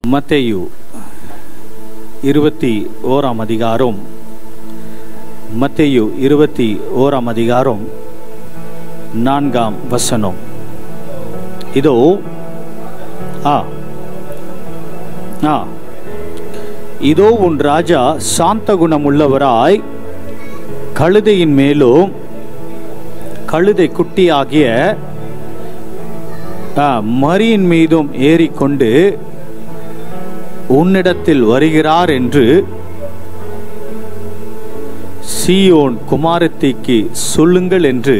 மத்தேயு இருபத்தி ஓராம் அதிகாரம் மத்தேயு இருபத்தி ஓராம் அதிகாரம் நான்காம் வசனம் இதோ ஆ ஆ இதோ உன் ராஜா சாந்த குணமுள்ளவராய் கழுதையின் மேலும் கழுதை குட்டியாகிய ஆ, மரியின் மீதும் ஏறிக்கொண்டு உன்னிடத்தில் வருகிறார் என்று சீயோன் குமாரத்திக்கு சொல்லுங்கள் என்று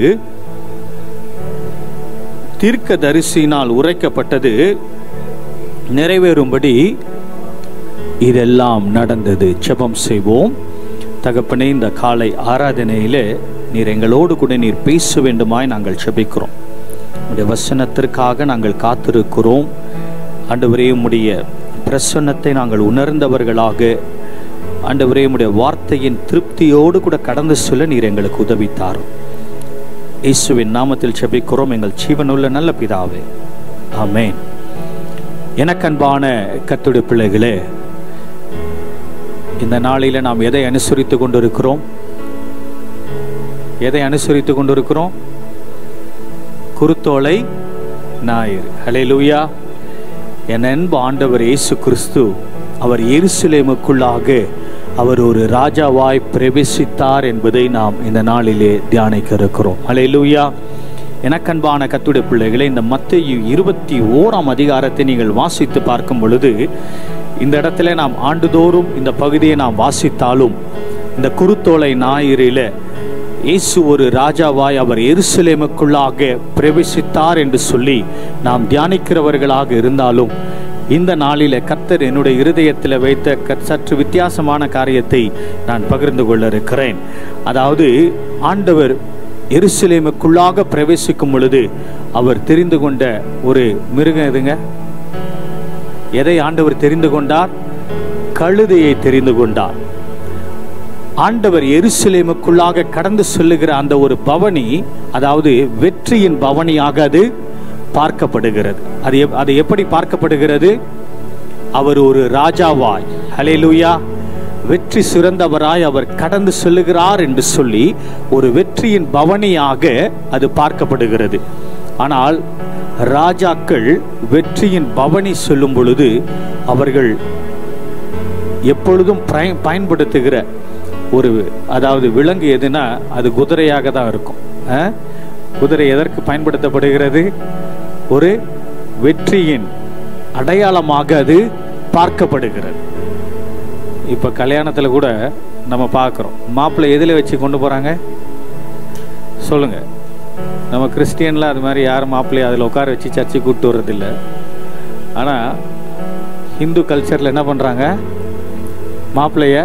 தீர்க்க தரிசினால் உரைக்கப்பட்டது நிறைவேறும்படி இதெல்லாம் நடந்தது ஜெபம் செய்வோம் தகப்பனே இந்த காலை ஆராதனையிலே நீர் எங்களோடு கூட நீர் பேச வேண்டுமாய் நாங்கள் ஜெபிக்கிறோம் உடைய வசனத்திற்காக நாங்கள் காத்திருக்கிறோம் ஆண்டவரே உம்முடைய பிரசன்னத்தை நாங்கள் உணர்ந்தவர்களாக ஆண்டவரே உம்முடைய வார்த்தையின் திருப்தியோடு கூட கடந்து சொல்ல நீர் எங்களுக்கு உதவித்தார் இயேசுவின் நாமத்தில் ஜெபிக்கிறோம் எங்கள் ஜீவனுள்ள நல்ல பிதாவே ஆமென் எனக்கன்பான கத்துடைய பிள்ளைகளே இந்த நாளில நாம் எதை அனுசரித்து கொண்டிருக்கிறோம் எதை அனுசரித்து கொண்டிருக்கிறோம் குருத்தோலை ஞாயிறு ஹalleluya என் அன்பு ஆண்டவர் இயேசு கிறிஸ்து அவர் எருசலேமுக்குள்ளாக அவர் ஒரு ராஜாவாய் பிரவேசித்தார் என்பதை நாம் இந்த நாளிலே தியானிக்க இருக்கிறோம் ஹalleluya எனக்கன்பான கத்துடைய பிள்ளைகளை இந்த மத்தேயு இருபத்தி ஓராம் அதிகாரத்தை நீங்கள் வாசித்து பார்க்கும் பொழுது இந்த இடத்துல நாம் ஆண்டுதோறும் இந்த பகுதியை நாம் வாசித்தாலும் இந்த குருத்தோலை ஞாயிறில இயேசு ஒரு ராஜாவாய் அவர் எருசலேமுக்குள்ளாக பிரவேசித்தார் என்று சொல்லி நாம் தியானிக்கிறவர்களாக இருந்தாலும் இந்த நாளில கர்த்தர் என்னுடைய இருதயத்தில் வைத்த க- சற்று வித்தியாசமான காரியத்தை நான் பகிர்ந்து கொள்ள இருக்கிறேன் அதாவது ஆண்டவர் எருசலேமுக்குள்ளாக பிரவேசிக்கும் பொழுது அவர் தெரிந்து கொண்ட ஒரு மிருகம் எதுங்க எதை ஆண்டவர் தெரிந்து கொண்டார் கழுதையை தெரிந்து கொண்டார் ஆண்டவர் எருசலேமுக்குள்ளாக கடந்து செல்லுகிற அந்த ஒரு பவனி அதாவது வெற்றியின் பவனியாக அது பார்க்கப்படுகிறது அது எப்- அது எப்படி பார்க்கப்படுகிறது அவர் ஒரு ராஜாவாய் ஹalleluya வெற்றி சிறந்தவராய் அவர் கடந்து செல்லுகிறார் என்று சொல்லி ஒரு வெற்றியின் பவனியாக அது பார்க்கப்படுகிறது ஆனால் ராஜாக்கள் வெற்றியின் பவனி சொல்லும் பொழுது அவர்கள் எப்பொழுதும் பயன் பயன்படுத்துகிற ஒரு அதாவது விலங்கு எதுனா அது குதிரையாக தான் இருக்கும் ஆ? குதிரை எதற்கு பயன்படுத்தப்படுகிறது ஒரு வெற்றியின் அடையாளமாக அது பார்க்கப்படுகிறது இப்போ கல்யாணத்தில் கூட நம்ம பார்க்குறோம் மாப்பிள்ளை எதில் வச்சு கொண்டு போகிறாங்க சொல்லுங்க நம்ம கிறிஸ்டியன்ல அது மாதிரி யாரும் மாப்பிள்ளையை அதில் உட்கார வச்சு சர்ச்சை கூப்பிட்டு வர்றதில்ல ஆனால் ஹிந்து கல்ச்சரில் என்ன பண்ணுறாங்க மாப்பிள்ளைய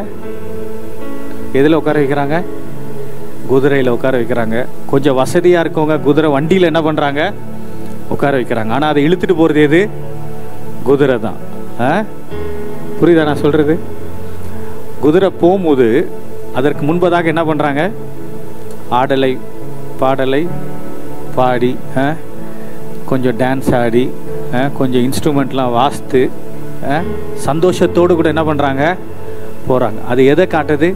எதில் உட்கார வைக்கிறாங்க குதிரையில் உட்கார வைக்கிறாங்க கொஞ்சம் வசதியாக இருக்கவங்க குதிரை வண்டியில் என்ன பண்ணுறாங்க உட்கார வைக்கிறாங்க ஆனால் அதை இழுத்துட்டு போகிறது எது குதிரை தான் ஆ புரியுதா நான் சொல்கிறது குதிரை போகும்போது அதற்கு முன்பதாக என்ன பண்ணுறாங்க ஆடலை பாடலை பாடி ஆ, கொஞ்சம் டான்ஸ் ஆடி ஆ, கொஞ்சம் இன்ஸ்ட்ருமெண்ட்லாம் வாசித்து ஆ, சந்தோஷத்தோடு கூட என்ன பண்ணுறாங்க போகிறாங்க அது எதை காட்டுது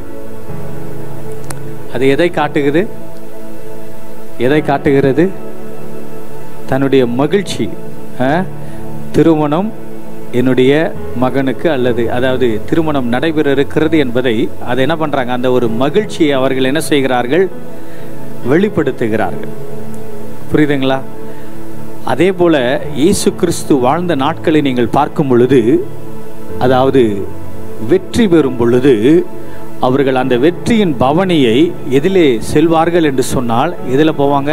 அது எதை காட்டுகிறது எதை காட்டுகிறது தன்னுடைய மகிழ்ச்சி ஆ, திருமணம் என்னுடைய மகனுக்கு அல்லது அதாவது திருமணம் நடைபெற இருக்கிறது என்பதை அதை என்ன பண்றாங்க அந்த ஒரு மகிழ்ச்சியை அவர்கள் என்ன செய்கிறார்கள் வெளிப்படுத்துகிறார்கள் புரியுதுங்களா அதே போல இயேசு கிறிஸ்து வாழ்ந்த நாட்களை நீங்கள் பார்க்கும் பொழுது அதாவது வெற்றி பெறும் பொழுது அவர்கள் அந்த வெற்றியின் பவனியை எதிலே செல்வார்கள் என்று சொன்னால் எதில் போவாங்க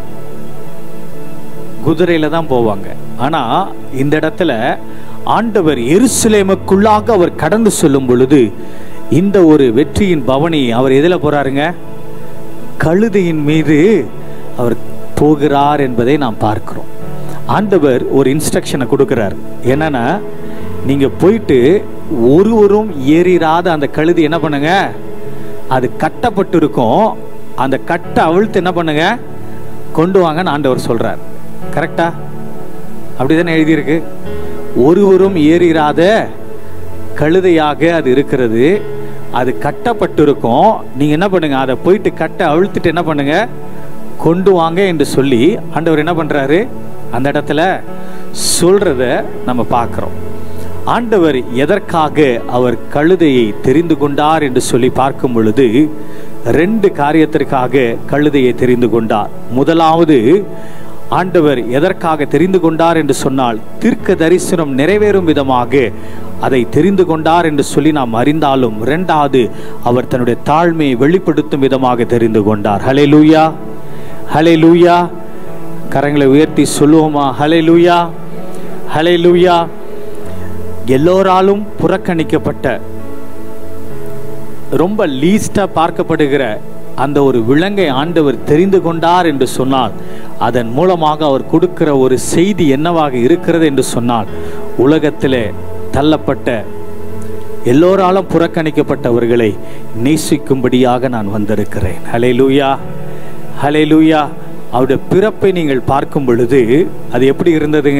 குதிரையில தான் போவாங்க ஆனா இந்த இடத்துல ஆண்டவர் எருசலேமுக்குள்ளாக அவர் கடந்து செல்லும் பொழுது இந்த ஒரு வெற்றியின் பவனி அவர் எதில் போறாருங்க கழுதையின் மீது அவர் போகிறார் என்பதை நாம் பார்க்கிறோம் ஆண்டவர் ஒரு இன்ஸ்ட்ரக்ஷனை கொடுக்கிறார் என்னன்னா நீங்க போயிட்டு ஒருவரும் ஏறிராத அந்த கழுதை என்ன பண்ணுங்க அது கட்டப்பட்டு இருக்கும் அந்த கட்டை அவிழ்த்து என்ன பண்ணுங்க கொண்டு வாங்கன்னு ஆண்டவர் சொல்றார் கரெக்டா அப்படிதானே எழுதியிருக்கு ஒருவரும் ஏறிராத கழுதையாக அது இருக்கிறது அது கட்டப்பட்டிருக்கும் நீங்க என்ன பண்ணுங்க அதை போயிட்டு கட்ட அழுத்திட்டு என்ன பண்ணுங்க கொண்டு வாங்க என்று சொல்லி ஆண்டவர் என்ன பண்றாரு அந்த இடத்துல சொல்றத நம்ம பார்க்கிறோம் ஆண்டவர் எதற்காக அவர் கழுதையை தெரிந்து கொண்டார் என்று சொல்லி பார்க்கும் பொழுது ரெண்டு காரியத்திற்காக கழுதையை தெரிந்து கொண்டார் முதலாவது ஆண்டவர் எதற்காக தெரிந்து கொண்டார் என்று சொன்னால் தீர்க்க தரிசனம் நிறைவேறும் விதமாக அதை தெரிந்து கொண்டார் என்று சொல்லி நாம் அறிந்தாலும் இரண்டாவது அவர் தன்னுடைய தாழ்மையை வெளிப்படுத்தும் விதமாக தெரிந்து கொண்டார் ஹலே லூயா ஹலே லூயா கரங்களை உயர்த்தி சொல்லுவோமா ஹலே லூயா ஹலே லூயா எல்லோராலும் புறக்கணிக்கப்பட்ட ரொம்ப லீஸ்டா பார்க்கப்படுகிற அந்த ஒரு விலங்கை ஆண்டவர் தெரிந்து கொண்டார் என்று சொன்னால் அதன் மூலமாக அவர் கொடுக்கிற ஒரு செய்தி என்னவாக இருக்கிறது என்று சொன்னால் உலகத்திலே தள்ளப்பட்ட எல்லோராலும் புறக்கணிக்கப்பட்டவர்களை நேசிக்கும்படியாக நான் வந்திருக்கிறேன் ஹலே லூயா ஹலே லூயா அவருடைய பிறப்பை நீங்கள் பார்க்கும் பொழுது அது எப்படி இருந்ததுங்க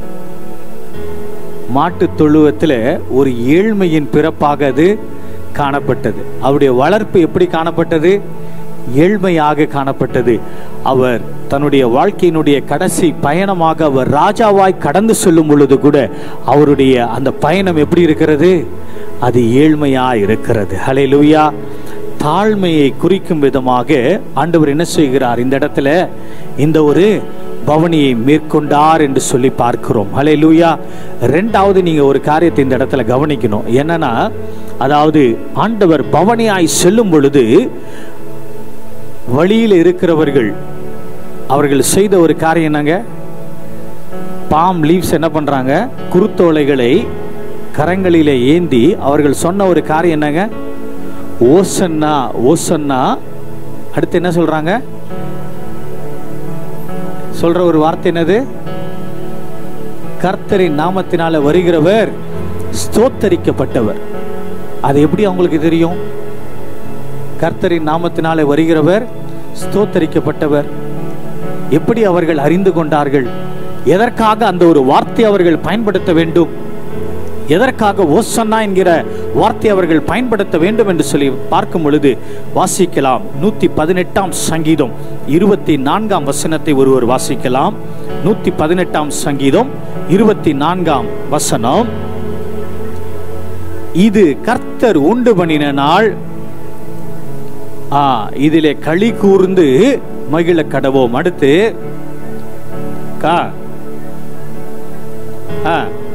மாட்டு தொழுவத்தில் ஒரு ஏழ்மையின் பிறப்பாக அது காணப்பட்டது அவருடைய வளர்ப்பு எப்படி காணப்பட்டது ஏழ்மையாக காணப்பட்டது அவர் தன்னுடைய வாழ்க்கையினுடைய கடைசி பயணமாக அவர் ராஜாவாய் கடந்து செல்லும் பொழுது கூட அவருடைய அந்த பயணம் எப்படி இருக்கிறது அது ஏழ்மையா இருக்கிறது ஹலே லூயா தாழ்மையை குறிக்கும் விதமாக ஆண்டவர் என்ன செய்கிறார் இந்த இடத்துல இந்த ஒரு பவனியை மேற்கொண்டார் என்று சொல்லி பார்க்கிறோம் ஹலே லூயா ரெண்டாவது நீங்க ஒரு காரியத்தை இந்த இடத்துல கவனிக்கணும் என்னன்னா அதாவது ஆண்டவர் பவனியாய் செல்லும் பொழுது வழியில் இருக்கிறவர்கள் அவர்கள் செய்த ஒரு காரியம் என்னங்க பாம் லீவ்ஸ் என்ன பண்றாங்க குருத்தோலைகளை கரங்களிலே ஏந்தி அவர்கள் சொன்ன ஒரு காரியம் என்னங்க ஓசன்னா ஓசன்னா அடுத்து என்ன சொல்றாங்க சொல்ற ஒரு வார்த்தை என்னது கர்த்தரின் நாமத்தினால வருகிறவர் ஸ்தோத்தரிக்கப்பட்டவர் அது எப்படி அவங்களுக்கு தெரியும் கர்த்தரின் நாமத்தினாலே வருகிறவர் ஸ்தோத்தரிக்கப்பட்டவர் எப்படி அவர்கள் அறிந்து கொண்டார்கள் எதற்காக அந்த ஒரு வார்த்தை அவர்கள் பயன்படுத்த வேண்டும் எதற்காக ஓசன்னா என்கிற வார்த்தை அவர்கள் பயன்படுத்த வேண்டும் என்று சொல்லி பார்க்கும் பொழுது வாசிக்கலாம் நூத்தி பதினெட்டாம் சங்கீதம் இருபத்தி நான்காம் வசனத்தை ஒருவர் வாசிக்கலாம் நூத்தி பதினெட்டாம் சங்கீதம் இருபத்தி நான்காம் வசனம் இது கர்த்தர் உண்டு பண்ணின நாள் ஆ இதிலே களி கூர்ந்து மகிழ கடவோம் அடுத்து கா ஆ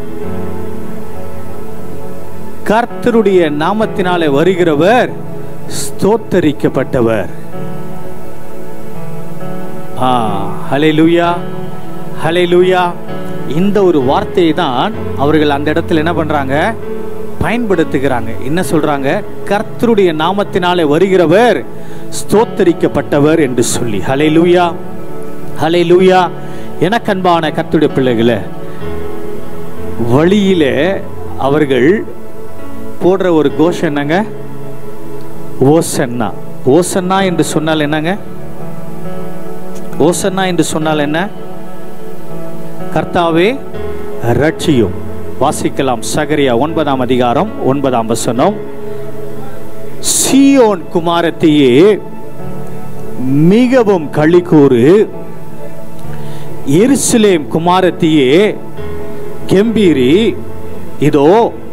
கர்த்தருடைய நாமத்தினாலே வருகிறவர் ஸ்தோத்தரிக்கப்பட்டவர் ஆ ஹalleluya ஹalleluya இந்த ஒரு வார்த்தையை தான் அவர்கள் அந்த இடத்துல என்ன பண்றாங்க பயன்படுத்துகிறாங்க என்ன சொல்றாங்க கர்த்தருடைய நாமத்தினாலே வருகிறவர் ஸ்தோத்தரிக்கப்பட்டவர் என்று சொல்லி ஹalleluya ஹalleluya எனக்கன்பான கர்த்தருடைய பிள்ளைகளே வழியிலே அவர்கள் போடுற ஒரு கோஷம் என்னங்க ஓசன்னா ஓசன்னா என்று சொன்னால் என்னங்க ஓசன்னா என்று சொன்னால் என்ன கர்த்தாவே ரட்சியும் வாசிக்கலாம் சகரியா ஒன்பதாம் அதிகாரம் ஒன்பதாம் வசனம் சீயோன் குமாரத்தையே மிகவும் களிகூறு எருசலேம் குமாரத்தையே கெம்பீரி இதோ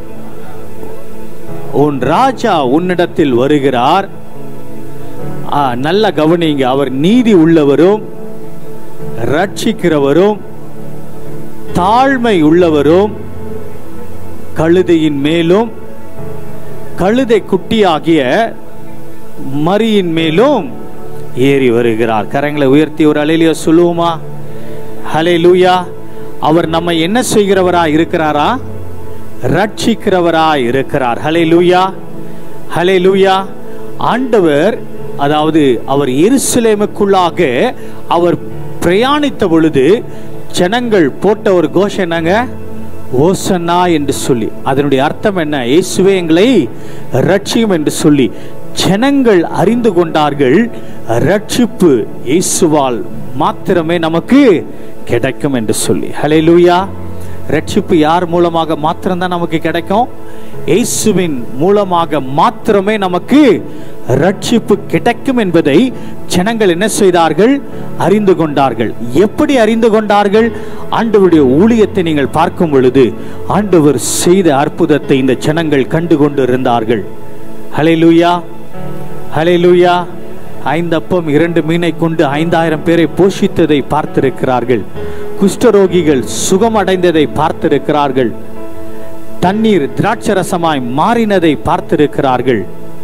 உன் ராஜா உன்னிடத்தில் வருகிறார் ஆ, நல்ல கவனிங்க அவர் நீதி உள்ளவரும் ரட்சிக்கிறவரும் தாழ்மை உள்ளவரும் கழுதையின் மேலும் கழுதை குட்டியாகிய மரியின் மேலும் ஏறி வருகிறார் கரங்களை உயர்த்தி ஒரு அலையிலிய சொல்லுவோமா ஹலே லூயா அவர் நம்ம என்ன செய்கிறவரா இருக்கிறாரா ரட்சிக்கிறவரா இருக்கிறார் ஹலே லூயா ஹலே லூயா ஆண்டவர் அதாவது அவர் எருசலேமுக்குள்ளாக அவர் பிரயாணித்த பொழுது ஜனங்கள் போட்ட ஒரு கோஷம் என்னங்க ஓசன்னா என்று சொல்லி அதனுடைய அர்த்தம் என்ன இயேசுவே எங்களை ரட்சியும் என்று சொல்லி ஜனங்கள் அறிந்து கொண்டார்கள் ரட்சிப்பு இயேசுவால் மாத்திரமே நமக்கு கிடைக்கும் என்று சொல்லி ஹலே லூயா ரட்சிப்பு யார் மூலமாக மாத்திரம்தான் நமக்கு கிடைக்கும் இயேசுவின் மூலமாக மாத்திரமே நமக்கு ரட்சிப்பு கிடைக்கும் என்பதை ஜனங்கள் என்ன செய்தார்கள் அறிந்து கொண்டார்கள் எப்படி அறிந்து கொண்டார்கள் ஆண்டவருடைய ஊழியத்தை நீங்கள் பார்க்கும் பொழுது ஆண்டவர் செய்த அற்புதத்தை இந்த ஜனங்கள் கண்டு கொண்டு இருந்தார்கள் ஹalleluya ஹalleluya ஐந்து அப்பம் இரண்டு மீனை கொண்டு ஐந்தாயிரம் பேரை போஷித்ததை பார்த்திருக்கிறார்கள் குஷ்டரோகிகள் சுகமடைந்ததை பார்த்திருக்கிறார்கள் தண்ணீர் திராட்சரசமாய் மாறினதை பார்த்திருக்கிறார்கள்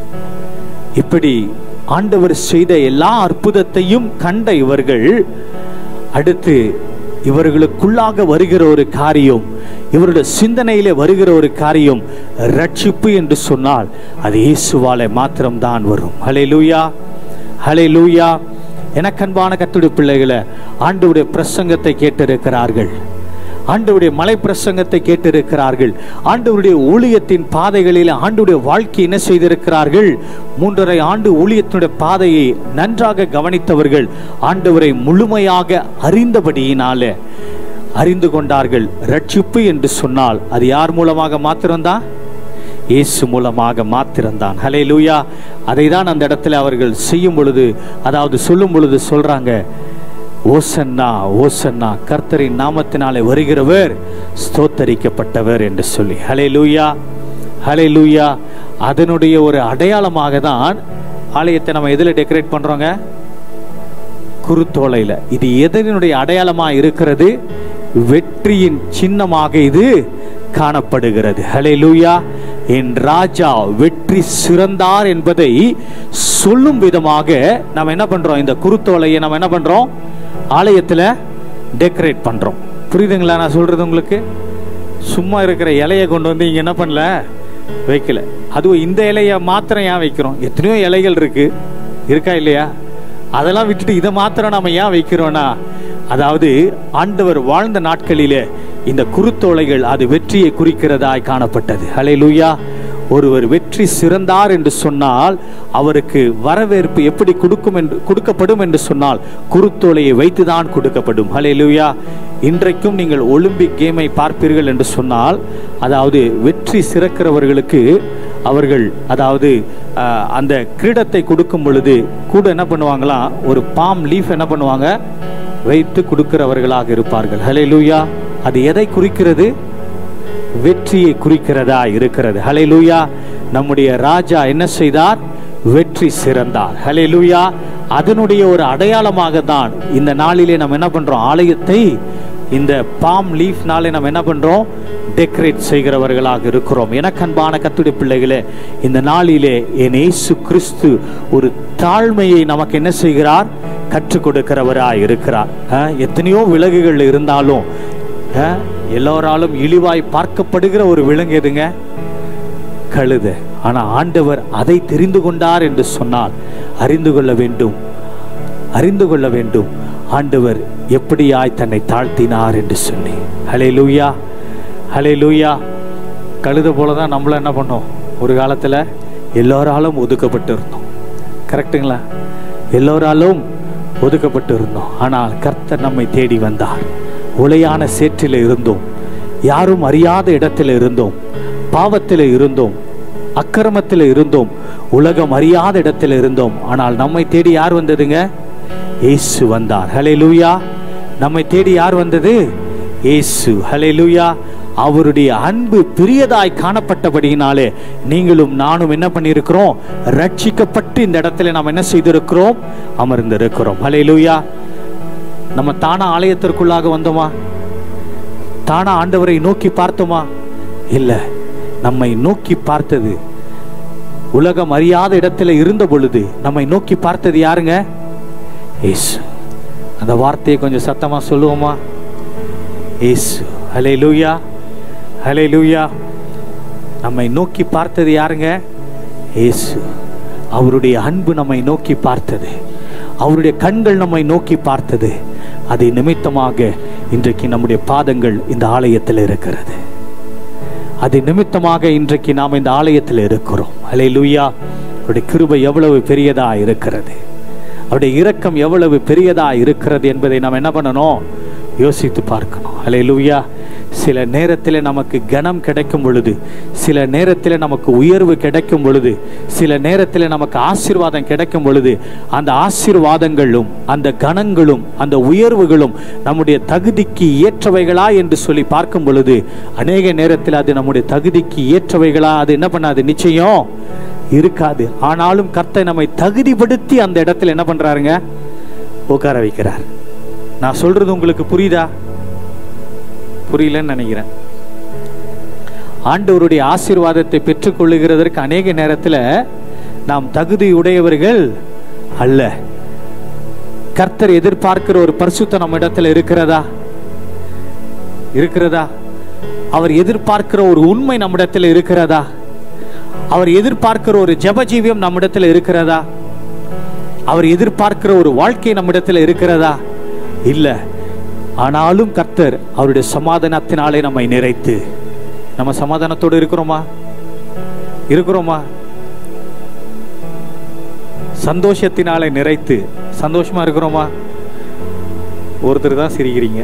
இப்படி ஆண்டவர் செய்த எல்லா அற்புதத்தையும் கண்ட இவர்கள் அடுத்து இவர்களுக்குள்ளாக வருகிற ஒரு காரியம் இவருடைய சிந்தனையிலே வருகிற ஒரு காரியம் ரட்சிப்பு என்று சொன்னால் அது இயேசுவாலே மாத்திரம்தான் வரும் ஹலே லூயா ஹலே லூயா எனக்கன்பான கத்துடைய பிள்ளைகளை ஆண்டவுடைய பிரசங்கத்தை கேட்டிருக்கிறார்கள் ஆண்டவருடைய மலை பிரசங்கத்தை கேட்டிருக்கிறார்கள் ஆண்டவருடைய ஊழியத்தின் பாதைகளில் ஆண்டுடைய வாழ்க்கை என்ன செய்திருக்கிறார்கள் மூன்றரை ஆண்டு ஊழியத்தினுடைய பாதையை நன்றாக கவனித்தவர்கள் ஆண்டவரை முழுமையாக அறிந்தபடியினால அறிந்து கொண்டார்கள் ரட்சிப்பு என்று சொன்னால் அது யார் மூலமாக மாத்திரம்தான் இயேசு மூலமாக மாத்திரம்தான் ஹலே லூயா அதை தான் அந்த இடத்துல அவர்கள் செய்யும் பொழுது அதாவது சொல்லும் பொழுது சொல்றாங்க ஓசன்னா ஓசன்னா கர்த்தரின் நாமத்தினாலே வருகிறவர் ஸ்தோத்தரிக்கப்பட்டவர் என்று சொல்லி ஹலே லூயா ஹலே லூயா அதனுடைய ஒரு அடையாளமாக தான் ஆலயத்தை நம்ம எதில் டெக்கரேட் பண்றோங்க குருத்தோலையில் இது எதனுடைய அடையாளமாக இருக்கிறது வெற்றியின் சின்னமாக இது காணப்படுகிறது ஹலே லூயா என் ராஜா வெற்றி சிறந்தார் என்பதை சொல்லும் விதமாக நம்ம என்ன பண்றோம் இந்த குருத்தோலையை நம்ம என்ன பண்றோம் ஆலயத்தில் டெக்கரேட் பண்றோம் புரியுதுங்களா நான் சொல்றது உங்களுக்கு சும்மா இருக்கிற இலையை கொண்டு வந்து இங்க என்ன பண்ணல வைக்கல அதுவும் இந்த இலைய மாத்திரம் ஏன் வைக்கிறோம் எத்தனையோ இலைகள் இருக்கு இருக்கா இல்லையா அதெல்லாம் விட்டுட்டு இதை மாத்திரம் நாம ஏன் வைக்கிறோம்னா அதாவது ஆண்டவர் வாழ்ந்த நாட்களிலே இந்த குருத்தோலைகள் அது வெற்றியை குறிக்கிறதாய் காணப்பட்டது ஹலே லூயா ஒருவர் வெற்றி சிறந்தார் என்று சொன்னால் அவருக்கு வரவேற்பு எப்படி கொடுக்கும் என்று கொடுக்கப்படும் என்று சொன்னால் குருத்தோலையை வைத்துதான் கொடுக்கப்படும் ஹலே லூயா இன்றைக்கும் நீங்கள் ஒலிம்பிக் கேமை பார்ப்பீர்கள் என்று சொன்னால் அதாவது வெற்றி சிறக்கிறவர்களுக்கு அவர்கள் அதாவது அஹ், அந்த கிரீடத்தை கொடுக்கும் பொழுது கூட என்ன பண்ணுவாங்களாம் ஒரு பாம் லீஃப் என்ன பண்ணுவாங்க வைத்து கொடுக்கிறவர்களாக இருப்பார்கள் ஹலே லூயா அது எதை குறிக்கிறது வெற்றியை குறிக்கிறதா இருக்கிறது ஹலே லூயா நம்முடைய ராஜா என்ன செய்தார் வெற்றி சிறந்தார் ஹலே லூயா அதனுடைய ஒரு அடையாளமாக தான் இந்த நாளிலே நம்ம என்ன பண்றோம் ஆலயத்தை இந்த பாம் லீஃப்னாலே நம்ம என்ன பண்றோம் டெக்கரேட் செய்கிறவர்களாக இருக்கிறோம் எனக்கு அன்பான கத்துடைய பிள்ளைகளே இந்த நாளிலே என் இயேசு கிறிஸ்து ஒரு தாழ்மையை நமக்கு என்ன செய்கிறார் கற்றுக் கொடுக்கிறவராய் இருக்கிறார் அஹ், எத்தனையோ விலகுகள் இருந்தாலும் அஹ், எல்லோராலும் இழிவாய் பார்க்கப்படுகிற ஒரு விலங்கு எதுங்க கழுத ஆனா ஆண்டவர் அதை தெரிந்து கொண்டார் என்று சொன்னால் அறிந்து கொள்ள வேண்டும் அறிந்து கொள்ள வேண்டும் ஆண்டவர் எப்படியாய் தன்னை தாழ்த்தினார் என்று சொல்லி ஹலே லூயா ஹலே லூயா கழுத போல தான் நம்மள என்ன பண்ணோம் ஒரு காலத்துல எல்லோராலும் ஒதுக்கப்பட்டு இருந்தோம் கரெக்டுங்களா எல்லோராலும் ஒதுக்கப்பட்டு இருந்தோம் ஆனால் கர்த்தர் நம்மை தேடி வந்தார் உளையான சேற்றில் இருந்தோம் யாரும் அறியாத இடத்துல இருந்தோம் பாவத்தில் இருந்தோம் அக்கிரமத்தில் இருந்தோம் உலகம் அறியாத இடத்துல இருந்தோம் ஆனால் நம்மை தேடி யார் வந்ததுங்க இயேசு வந்தார் ஹலே லூயா நம்மை தேடி யார் வந்தது இயேசு ஹலே லூயா அவருடைய அன்பு பெரியதாய் காணப்பட்டபடியினாலே நீங்களும் நானும் என்ன பண்ணியிருக்கிறோம் ரட்சிக்கப்பட்டு இந்த இடத்துல நாம் என்ன செய்திருக்கிறோம் அமர்ந்திருக்கிறோம் ஹலே லூயா நம்ம தானா ஆலயத்திற்குள்ளாக வந்தோமா தானா ஆண்டவரை நோக்கி பார்த்தோமா இல்ல நம்மை நோக்கி பார்த்தது உலகம் அறியாத இடத்துல இருந்த பொழுது நம்மை நோக்கி பார்த்தது யாருங்க இயேசு அந்த வார்த்தையை கொஞ்சம் சத்தமா சொல்லுவோமா இயேசு ஹலே லூயா ஹலே லூயா நம்மை நோக்கி பார்த்தது யாருங்க இயேசு அவருடைய அன்பு நம்மை நோக்கி பார்த்தது அவருடைய கண்கள் நம்மை நோக்கி பார்த்தது அதை நிமித்தமாக இன்றைக்கு நம்முடைய பாதங்கள் இந்த ஆலயத்தில் இருக்கிறது அது நிமித்தமாக இன்றைக்கு நாம் இந்த ஆலயத்தில் இருக்கிறோம் அலே லூயா அவருடைய கிருபை எவ்வளவு பெரியதா இருக்கிறது அவருடைய இரக்கம் எவ்வளவு பெரியதா இருக்கிறது என்பதை நாம் என்ன பண்ணணும் யோசித்து பார்க்கணும் ஹalleluya சில நேரத்தில் நமக்கு கனம் கிடைக்கும் பொழுது சில நேரத்தில் நமக்கு உயர்வு கிடைக்கும் பொழுது சில நேரத்தில் நமக்கு ஆசீர்வாதம் கிடைக்கும் பொழுது அந்த ஆசீர்வாதங்களும் அந்த கணங்களும் அந்த உயர்வுகளும் நம்முடைய தகுதிக்கு ஏற்றவைகளா என்று சொல்லி பார்க்கும் பொழுது அநேக நேரத்தில் அது நம்முடைய தகுதிக்கு ஏற்றவைகளா அது என்ன பண்ணாது நிச்சயம் இருக்காது ஆனாலும் கர்த்தர் நம்மை தகுதிப்படுத்தி அந்த இடத்துல என்ன பண்றாருங்க உட்கார வைக்கிறார் நான் சொல்றது உங்களுக்கு புரியுதா புரியலன்னு நினைக்கிறேன் ஆண்டவருடைய ஆசீர்வாதத்தை பெற்றுக்கொள்ளுகிறதற்கு அநேக நேரத்தில் நாம் தகுதியுடையவர்கள் அல்ல கர்த்தர் எதிர்பார்க்கிற ஒரு பரிசுத்தம் நம்ம இடத்துல இருக்கிறதா இருக்கிறதா அவர் எதிர்பார்க்கிற ஒரு உண்மை நம்மிடத்தில் இருக்கிறதா அவர் எதிர்பார்க்கிற ஒரு ஜெபஜீவியம் நம்மிடத்தில் இருக்கிறதா அவர் எதிர்பார்க்கிற ஒரு வாழ்க்கை நம்மிடத்தில் இருக்கிறதா இல்ல ஆனாலும் கர்த்தர் அவருடைய சமாதானத்தினாலே நம்மை நிறைத்து நம்ம சமாதானத்தோடு இருக்கிறோமா இருக்கிறோமா சந்தோஷத்தினாலே நிறைத்து சந்தோஷமா இருக்கிறோமா ஒருத்தர் தான் சிரிக்கிறீங்க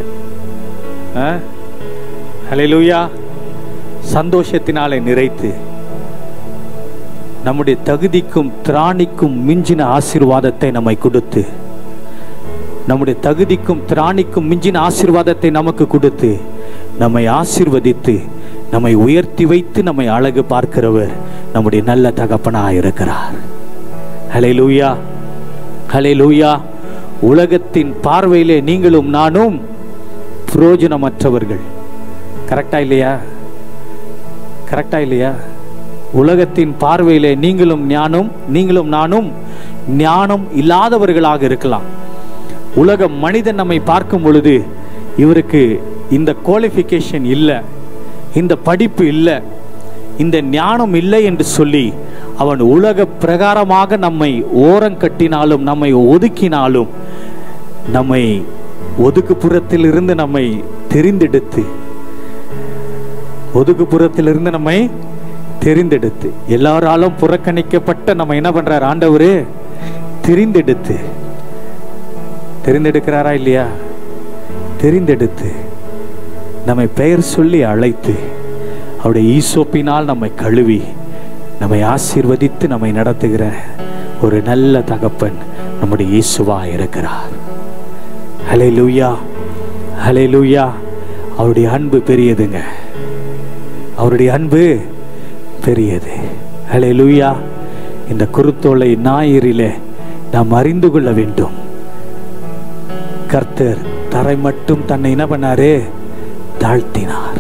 ஹalleluya சந்தோஷத்தினாலே நிறைத்து நம்முடைய தகுதிக்கும் திராணிக்கும் மிஞ்சின ஆசீர்வாதத்தை நம்மை கொடுத்து நம்முடைய தகுதிக்கும் திராணிக்கும் மிஞ்சின ஆசீர்வாதத்தை நமக்கு கொடுத்து நம்மை ஆசீர்வதித்து நம்மை உயர்த்தி வைத்து நம்மை அழகு பார்க்கிறவர் நம்முடைய நல்ல தகப்பனாக இருக்கிறார் ஹலே லூயா ஹலே லூயா உலகத்தின் பார்வையிலே நீங்களும் நானும் பிரயோஜனமற்றவர்கள் கரெக்டா இல்லையா கரெக்டா இல்லையா உலகத்தின் பார்வையிலே நீங்களும் ஞானம் நீங்களும் நானும் ஞானம் இல்லாதவர்களாக இருக்கலாம் உலக மனிதன் நம்மை பார்க்கும் பொழுது இவருக்கு இந்த குவாலிஃபிகேஷன் இல்லை இந்த படிப்பு இல்லை இந்த ஞானம் இல்லை என்று சொல்லி அவன் உலக பிரகாரமாக நம்மை ஓரங்கட்டினாலும் நம்மை ஒதுக்கினாலும் நம்மை ஒதுக்குப்புறத்திலிருந்து நம்மை தெரிந்தெடுத்து ஒதுக்குப்புறத்திலிருந்து நம்மை தெரிந்தெடுத்து எல்லாராலும் புறக்கணிக்கப்பட்ட நம்ம என்ன பண்றார் ஆண்டவரு தெரிந்தெடுத்து தெரிந்தெடுக்கிறாரா இல்லையா தெரிந்தெடுத்து நம்மை பெயர் சொல்லி அழைத்து அவருடைய ஈசோப்பினால் நம்மை கழுவி நம்மை ஆசீர்வதித்து நம்மை நடத்துகிற ஒரு நல்ல தகப்பன் நம்முடைய இயேசுவா இருக்கிறார் ஹலே லூயா ஹலே லூயா அவருடைய அன்பு பெரியதுங்க அவருடைய அன்பு பெரியது ஹலே லூயா இந்த குருத்தோலை ஞாயிறிலே நாம் அறிந்து கொள்ள வேண்டும் கர்த்தர் தரை மட்டும் தன்னை என்ன பண்ணாரு தாழ்த்தினார்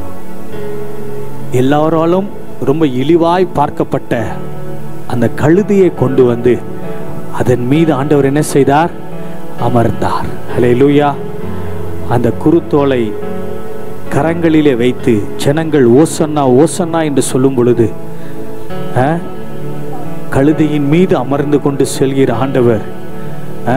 எல்லாராலும் ரொம்ப இழிவாய் பார்க்கப்பட்ட அந்த கழுதியை கொண்டு வந்து அதன் மீது ஆண்டவர் என்ன செய்தார் அமர்ந்தார் ஹலே லூயா அந்த குருத்தோலை கரங்களிலே வைத்து ஜனங்கள் ஓசன்னா ஓசன்னா என்று சொல்லும் பொழுது ஆ, கழுதையின் மீது அமர்ந்து கொண்டு செல்கிற ஆண்டவர் ஆ,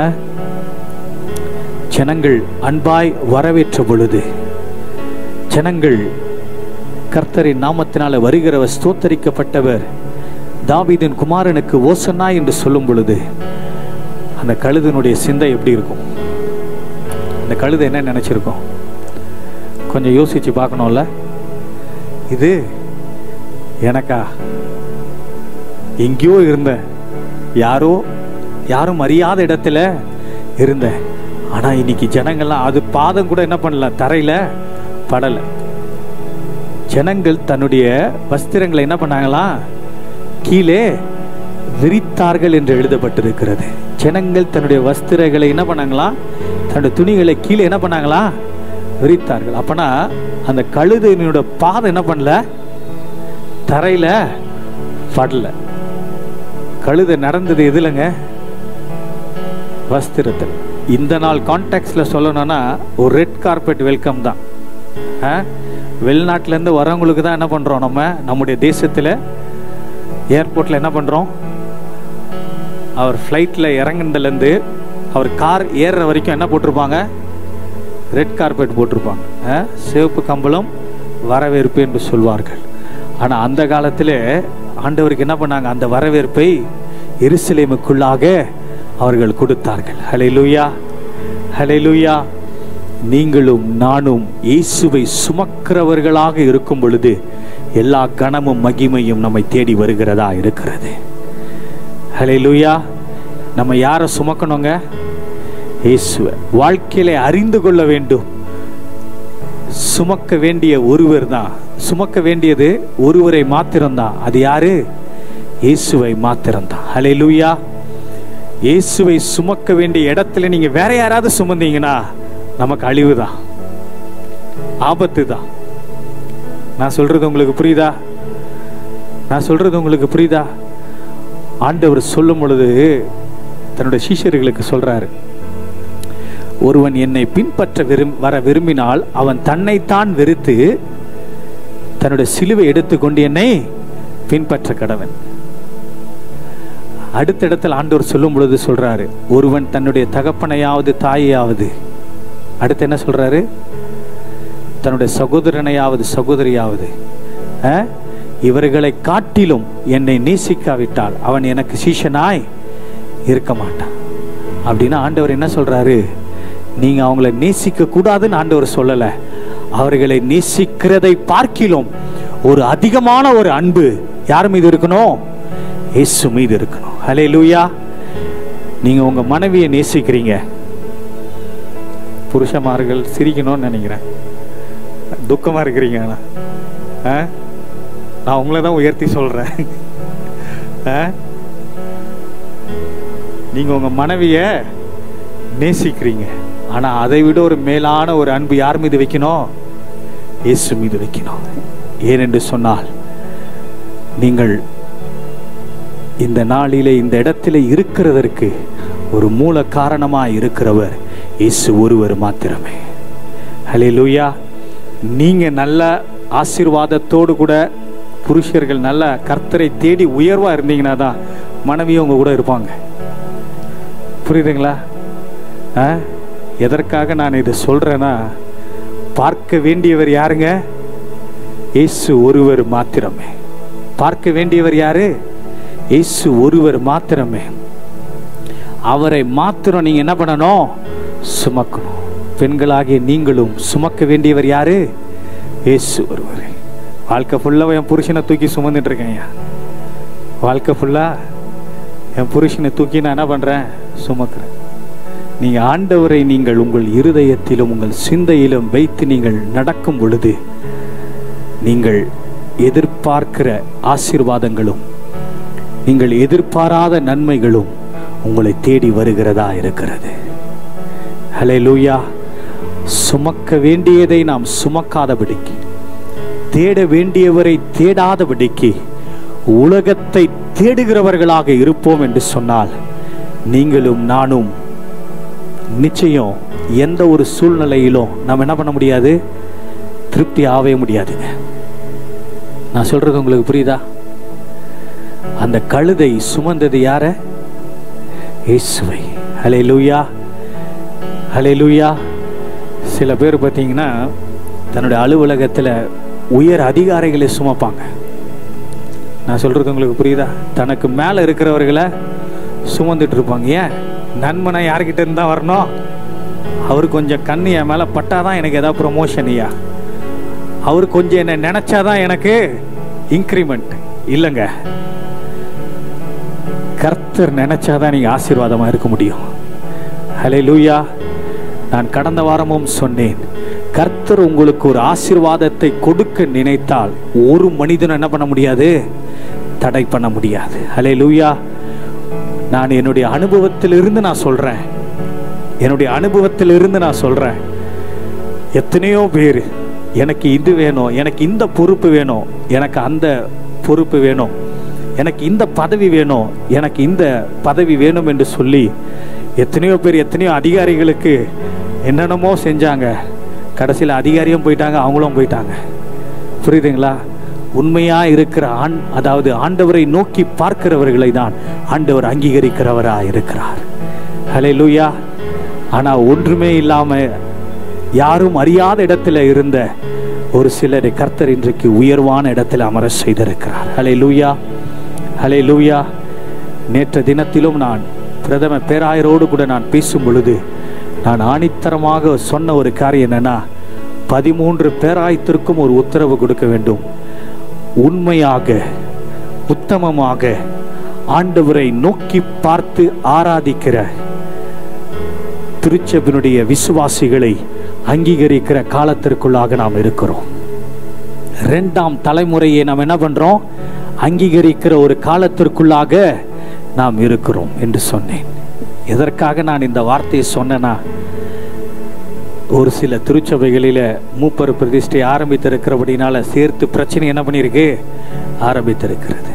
ஜனங்கள் அன்பாய் வரவேற்ற பொழுது ஜனங்கள் கர்த்தரின் நாமத்தினால வருகிறவர் ஸ்தோத்தரிக்கப்பட்டவர் தாவீதின் குமாரனுக்கு ஓசன்னா என்று சொல்லும் பொழுது அந்த கழுதனுடைய சிந்தை எப்படி இருக்கும் அந்த கழுதை என்ன நினைச்சிருக்கும் கொஞ்சம் யோசிச்சு பார்க்கணும்ல இது எனக்கா எங்கேயோ இருந்தேன் யாரோ யாரும் அறியாத இடத்துல இருந்தேன் ஆனா இன்னைக்கு ஜனங்கள்லாம் அது பாதம் கூட என்ன பண்ணல தரையில படல ஜனங்கள் தன்னுடைய வஸ்திரங்களை என்ன பண்ணாங்களாம் கீழே விரித்தார்கள் என்று எழுதப்பட்டிருக்கிறது ஜனங்கள் தன்னுடைய வஸ்திரங்களை என்ன பண்ணாங்களாம் தன்னுடைய துணிகளை கீழே என்ன பண்ணாங்களா விரித்தார்கள் அப்பனா அந்த கழுதையினோட பாதம் என்ன பண்ணல தரையில படல கழுதை நடந்தது எதுலங்க வஸ்திரத்தில் இந்த நாள் கான்டாக்ட்ஸ்ல சொல்லணும்னா ஒரு ரெட் கார்பெட் வெல்கம் தான் ஆ? வெளிநாட்டுல இருந்து வரவங்களுக்கு தான் என்ன பண்றோம் நம்ம நம்முடைய தேசத்துல ஏர்போர்ட்ல என்ன பண்றோம் அவர் ஃப்ளைட்ல இறங்குனதுலேருந்து அவர் கார் ஏறுற வரைக்கும் என்ன போட்டிருப்பாங்க ரெட் கார்பெட் போட்டிருப்பாங்க ஆ? சிவப்பு கம்பளம் வரவேற்பு என்று சொல்வார்கள் ஆனால் அந்த காலத்தில் ஆண்டவருக்கு என்ன பண்ணாங்க அந்த வரவேற்பை எருசலேமுக்குள்ளாக அவர்கள் கொடுத்தார்கள் ஹலே லூயா ஹலே லூயா நீங்களும் நானும் இயேசுவை சுமக்கிறவர்களாக இருக்கும் பொழுது எல்லா கனமும் மகிமையும் நம்மை தேடி வருகிறதா இருக்கிறது ஹலே லூயா நம்ம யாரை சுமக்கணுங்க இயேசுவை வாழ்க்கையில அறிந்து கொள்ள வேண்டும் சுமக்க வேண்டிய ஒருவர் தான் சுமக்க வேண்டியது ஒருவரை மாத்திரம்தான் அது யாரு இயேசுவை மாத்திரம்தான் ஹலே லூயா இயேசுவை சுமக்க வேண்டிய இடத்துல நீங்க வேற யாராவது சுமந்தீங்கன்னா நமக்கு அழிவு தான் ஆபத்து தான் நான் சொல்றது உங்களுக்கு புரியுதா நான் சொல்றது உங்களுக்கு புரியுதா ஆண்டவர் சொல்லும் பொழுது தன்னுடைய சீஷர்களுக்கு சொல்றாரு ஒருவன் என்னை பின்பற்ற விரும் வர விரும்பினால் அவன் தன்னைத்தான் வெறுத்து தன்னுடைய சிலுவை எடுத்துக்கொண்டு என்னை பின்பற்ற கடவன் அடுத்த இடத்துல ஆண்டவர் சொல்லும் பொழுது சொல்றாரு ஒருவன் தன்னுடைய தகப்பனையாவது தாயையாவது அடுத்து என்ன சொல்றாரு தன்னுடைய சகோதரனையாவது சகோதரியாவது அஹ், இவர்களை காட்டிலும் என்னை நேசிக்காவிட்டால் அவன் எனக்கு சீஷனாய் இருக்க மாட்டான் அப்படின்னா ஆண்டவர் என்ன சொல்றாரு நீங்க அவங்கள நேசிக்க கூடாதுன்னு ஆண்டவர் சொல்லல அவர்களை நேசிக்கிறதை பார்க்கிலும் ஒரு அதிகமான ஒரு அன்பு யார் மீது இருக்கணும் இயேசு மீது இருக்கணும் ஹலே லூயா நீங்க உங்க மனைவியை நேசிக்கிறீங்க புருஷமார்கள் சிரிக்கணும்னு நினைக்கிறேன் துக்கமா இருக்கிறீங்க ஆனா. ஆ? நான் உங்களை தான் உயர்த்தி சொல்றேன் ஆ? நீங்க உங்க மனைவிய நேசிக்கிறீங்க ஆனா அதை விட ஒரு மேலான ஒரு அன்பு யார் மீது வைக்கணும் இயேசு மீது வைக்கணும் ஏனென்று சொன்னால் நீங்கள் இந்த நாளிலே இந்த இடத்திலே இருக்கிறதற்கு ஒரு மூல காரணமாக இருக்கிறவர் இயேசு ஒருவர் மாத்திரமே ஹலே லூயா நீங்க நல்ல ஆசீர்வாதத்தோடு கூட புருஷர்கள் நல்ல கர்த்தரை தேடி உயர்வா இருந்தீங்கன்னா தான் மனைவியும் உங்க கூட இருப்பாங்க புரியுதுங்களா ஆ? எதற்காக நான் இதை சொல்றேன்னா பார்க்க வேண்டியவர் யாருங்க இயேசு ஒருவர் மாத்திரமே பார்க்க வேண்டியவர் யாரு இயேசு ஒருவர் மாத்திரமே அவரை மாத்திரம் நீங்க என்ன பண்ணணும் சுமக்கணும் பெண்களாகிய நீங்களும் சுமக்க வேண்டியவர் யாரு இயேசு ஒருவர் வாழ்க்கை ஃபுல்லா என் புருஷனை தூக்கி சுமந்துட்டு இருக்கேன் வாழ்க்கை ஃபுல்லா என் புருஷனை தூக்கி நான் என்ன பண்றேன் சுமக்கிறேன் நீங்க ஆண்டவரை நீங்கள் உங்கள் இருதயத்திலும் உங்கள் சிந்தையிலும் வைத்து நீங்கள் நடக்கும் பொழுது நீங்கள் எதிர்பார்க்கிற ஆசீர்வாதங்களும் நீங்கள் எதிர்பாராத நன்மைகளும் உங்களை தேடி வருகிறதா இருக்கிறது ஹலே லூயா சுமக்க வேண்டியதை நாம் சுமக்காதபடிக்கு தேட வேண்டியவரை தேடாதபடிக்கு உலகத்தை தேடுகிறவர்களாக இருப்போம் என்று சொன்னால் நீங்களும் நானும் நிச்சயம் எந்த ஒரு சூழ்நிலையிலும் நாம் என்ன பண்ண முடியாது திருப்தி ஆகவே முடியாதுங்க நான் சொல்றது உங்களுக்கு புரியுதா அந்த கழுதை சுமந்தது யார இயேசுவை ஹலே லூயா ஹலே லூயா சில பேர் பார்த்தீங்கன்னா தன்னுடைய அலுவலகத்தில் உயர் அதிகாரிகளை சுமப்பாங்க நான் சொல்றது உங்களுக்கு புரியுதா தனக்கு மேலே இருக்கிறவர்களை சுமந்துட்டு இருப்பாங்க ஏன் நன்மனை யார்கிட்ட இருந்தா வரணும் அவர் கொஞ்சம் கண்ணு என் மேலே பட்டாதான் எனக்கு ஏதாவது ப்ரொமோஷன் ஐயா அவர் கொஞ்சம் என்ன நினைச்சாதான் எனக்கு இன்க்ரிமெண்ட் இல்லைங்க கர்த்தர் நினைச்சாதான் நீங்க ஆசீர்வாதமா இருக்க முடியும் ஹலே லூயா நான் கடந்த வாரமும் சொன்னேன் கர்த்தர் உங்களுக்கு ஒரு ஆசீர்வாதத்தை கொடுக்க நினைத்தால் ஒரு மனிதன் என்ன பண்ண முடியாது தடை பண்ண முடியாது ஹலே லூயா நான் என்னுடைய அனுபவத்திலிருந்து நான் சொல்றேன் என்னுடைய அனுபவத்திலிருந்து நான் சொல்றேன் எத்தனையோ பேர் எனக்கு இது வேணும் எனக்கு இந்த பொறுப்பு வேணும் எனக்கு அந்த பொறுப்பு வேணும் எனக்கு இந்த பதவி வேணும் எனக்கு இந்த பதவி வேணும் என்று சொல்லி எத்தனையோ பேர் எத்தனையோ அதிகாரிகளுக்கு என்னென்னமோ செஞ்சாங்க கடைசியில் அதிகாரியும் போயிட்டாங்க அவங்களும் போயிட்டாங்க புரியுதுங்களா உண்மையா இருக்கிற ஆண் அதாவது ஆண்டவரை நோக்கி பார்க்கிறவர்களை தான் ஆண்டவர் அங்கீகரிக்கிறவரா இருக்கிறார் ஹலே லூயா ஆனா ஒன்றுமே இல்லாம யாரும் அறியாத இடத்துல இருந்த ஒரு சிலரை கர்த்தர் இன்றைக்கு உயர்வான இடத்துல அமர செய்திருக்கிறார் ஹலே லூயா ஹலே லூயா நேற்று தினத்திலும் நான் பிரதம பேராயரோடு கூட நான் பேசும் பொழுது நான் ஆணித்தரமாக சொன்ன ஒரு காரியம் என்னன்னா பதிமூன்று பேராயத்திற்கும் ஒரு உத்தரவு கொடுக்க வேண்டும் உண்மையாக உத்தமமாக ஆண்டவரை நோக்கி பார்த்து ஆராதிக்கிற திருச்செபினுடைய விசுவாசிகளை அங்கீகரிக்கிற காலத்திற்குள்ளாக நாம் இருக்கிறோம் ரெண்டாம் தலைமுறையை நாம் என்ன பண்றோம் அங்கீகரிக்கிற ஒரு காலத்திற்குள்ளாக நாம் இருக்கிறோம் என்று சொன்னேன் எதற்காக நான் இந்த வார்த்தையை சொன்னேன்னா ஒரு சில திருச்சபைகளில மூப்பர் பிரதிஷ்டை ஆரம்பித்திருக்கிறபடினால சேர்த்து பிரச்சனை என்ன பண்ணியிருக்கு ஆரம்பித்திருக்கிறது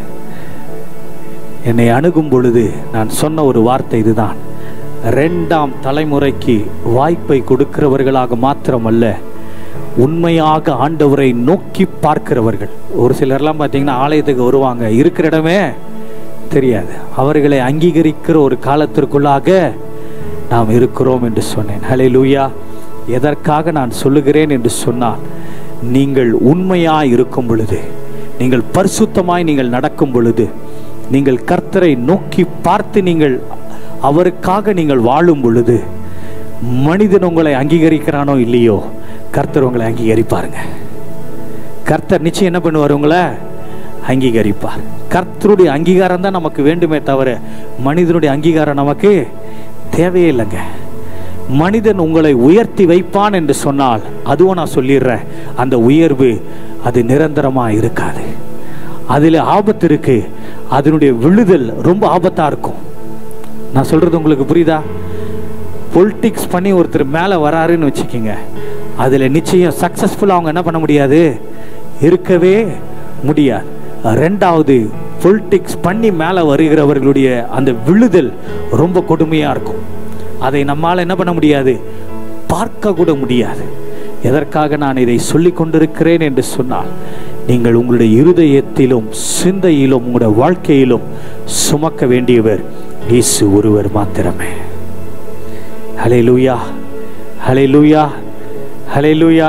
என்னை அணுகும் பொழுது நான் சொன்ன ஒரு வார்த்தை இதுதான் ரெண்டாம் தலைமுறைக்கு வாய்ப்பை கொடுக்கிறவர்களாக மாத்திரமல்ல உண்மையாக ஆண்டவரை நோக்கி பார்க்கிறவர்கள் ஒரு சிலர்லாம் பார்த்தீங்கன்னா ஆலயத்துக்கு வருவாங்க இருக்கிற இடமே தெரியாது அவர்களை அங்கீகரிக்கிற ஒரு காலத்திற்குள்ளாக நாம் இருக்கிறோம் என்று சொன்னேன் ஹலே லூயா எதற்காக நான் சொல்லுகிறேன் என்று சொன்னால் நீங்கள் உண்மையாய் இருக்கும் பொழுது நீங்கள் பரிசுத்தமாய் நீங்கள் நடக்கும் பொழுது நீங்கள் கர்த்தரை நோக்கி பார்த்து நீங்கள் அவருக்காக நீங்கள் வாழும் பொழுது மனிதன் உங்களை அங்கீகரிக்கிறானோ இல்லையோ கர்த்தர் உங்களை அங்கீகரிப்பாருங்க கர்த்தர் நிச்சயம் என்ன பண்ணுவார் உங்களை அங்கீகரிப்பார் கர்த்தருடைய அங்கீகாரம் தான் நமக்கு வேண்டுமே தவிர மனிதனுடைய அங்கீகாரம் நமக்கு தேவையே இல்லைங்க மனிதன் உங்களை உயர்த்தி வைப்பான் என்று சொன்னால் அதுவும் நான் சொல்லிடுறேன் அந்த உயர்வு அது நிரந்தரமா இருக்காது அதில் ஆபத்து இருக்கு அதனுடைய விழுதல் ரொம்ப ஆபத்தா இருக்கும் நான் சொல்றது உங்களுக்கு புரியுதா பொலிட்டிக்ஸ் பண்ணி ஒருத்தர் மேலே வராருன்னு வச்சுக்கோங்க அதில் நிச்சயம் சக்ஸஸ்ஃபுல்லாக அவங்க என்ன பண்ண முடியாது இருக்கவே முடியாது ரெண்டாவது பொலிட்டிக்ஸ் பண்ணி மேலே வருகிறவர்களுடைய அந்த விழுதல் ரொம்ப கொடுமையாக இருக்கும் அதை நம்மால் என்ன பண்ண முடியாது பார்க்க கூட முடியாது எதற்காக நான் இதை சொல்லி கொண்டிருக்கிறேன் என்று சொன்னால் நீங்கள் உங்களுடைய இருதயத்திலும் சிந்தையிலும் உங்களுடைய வாழ்க்கையிலும் சுமக்க வேண்டியவர் இயேசு ஒருவர் மாத்திரமே ஹலே லூயா ஹலே லூயா ஹலே லூயா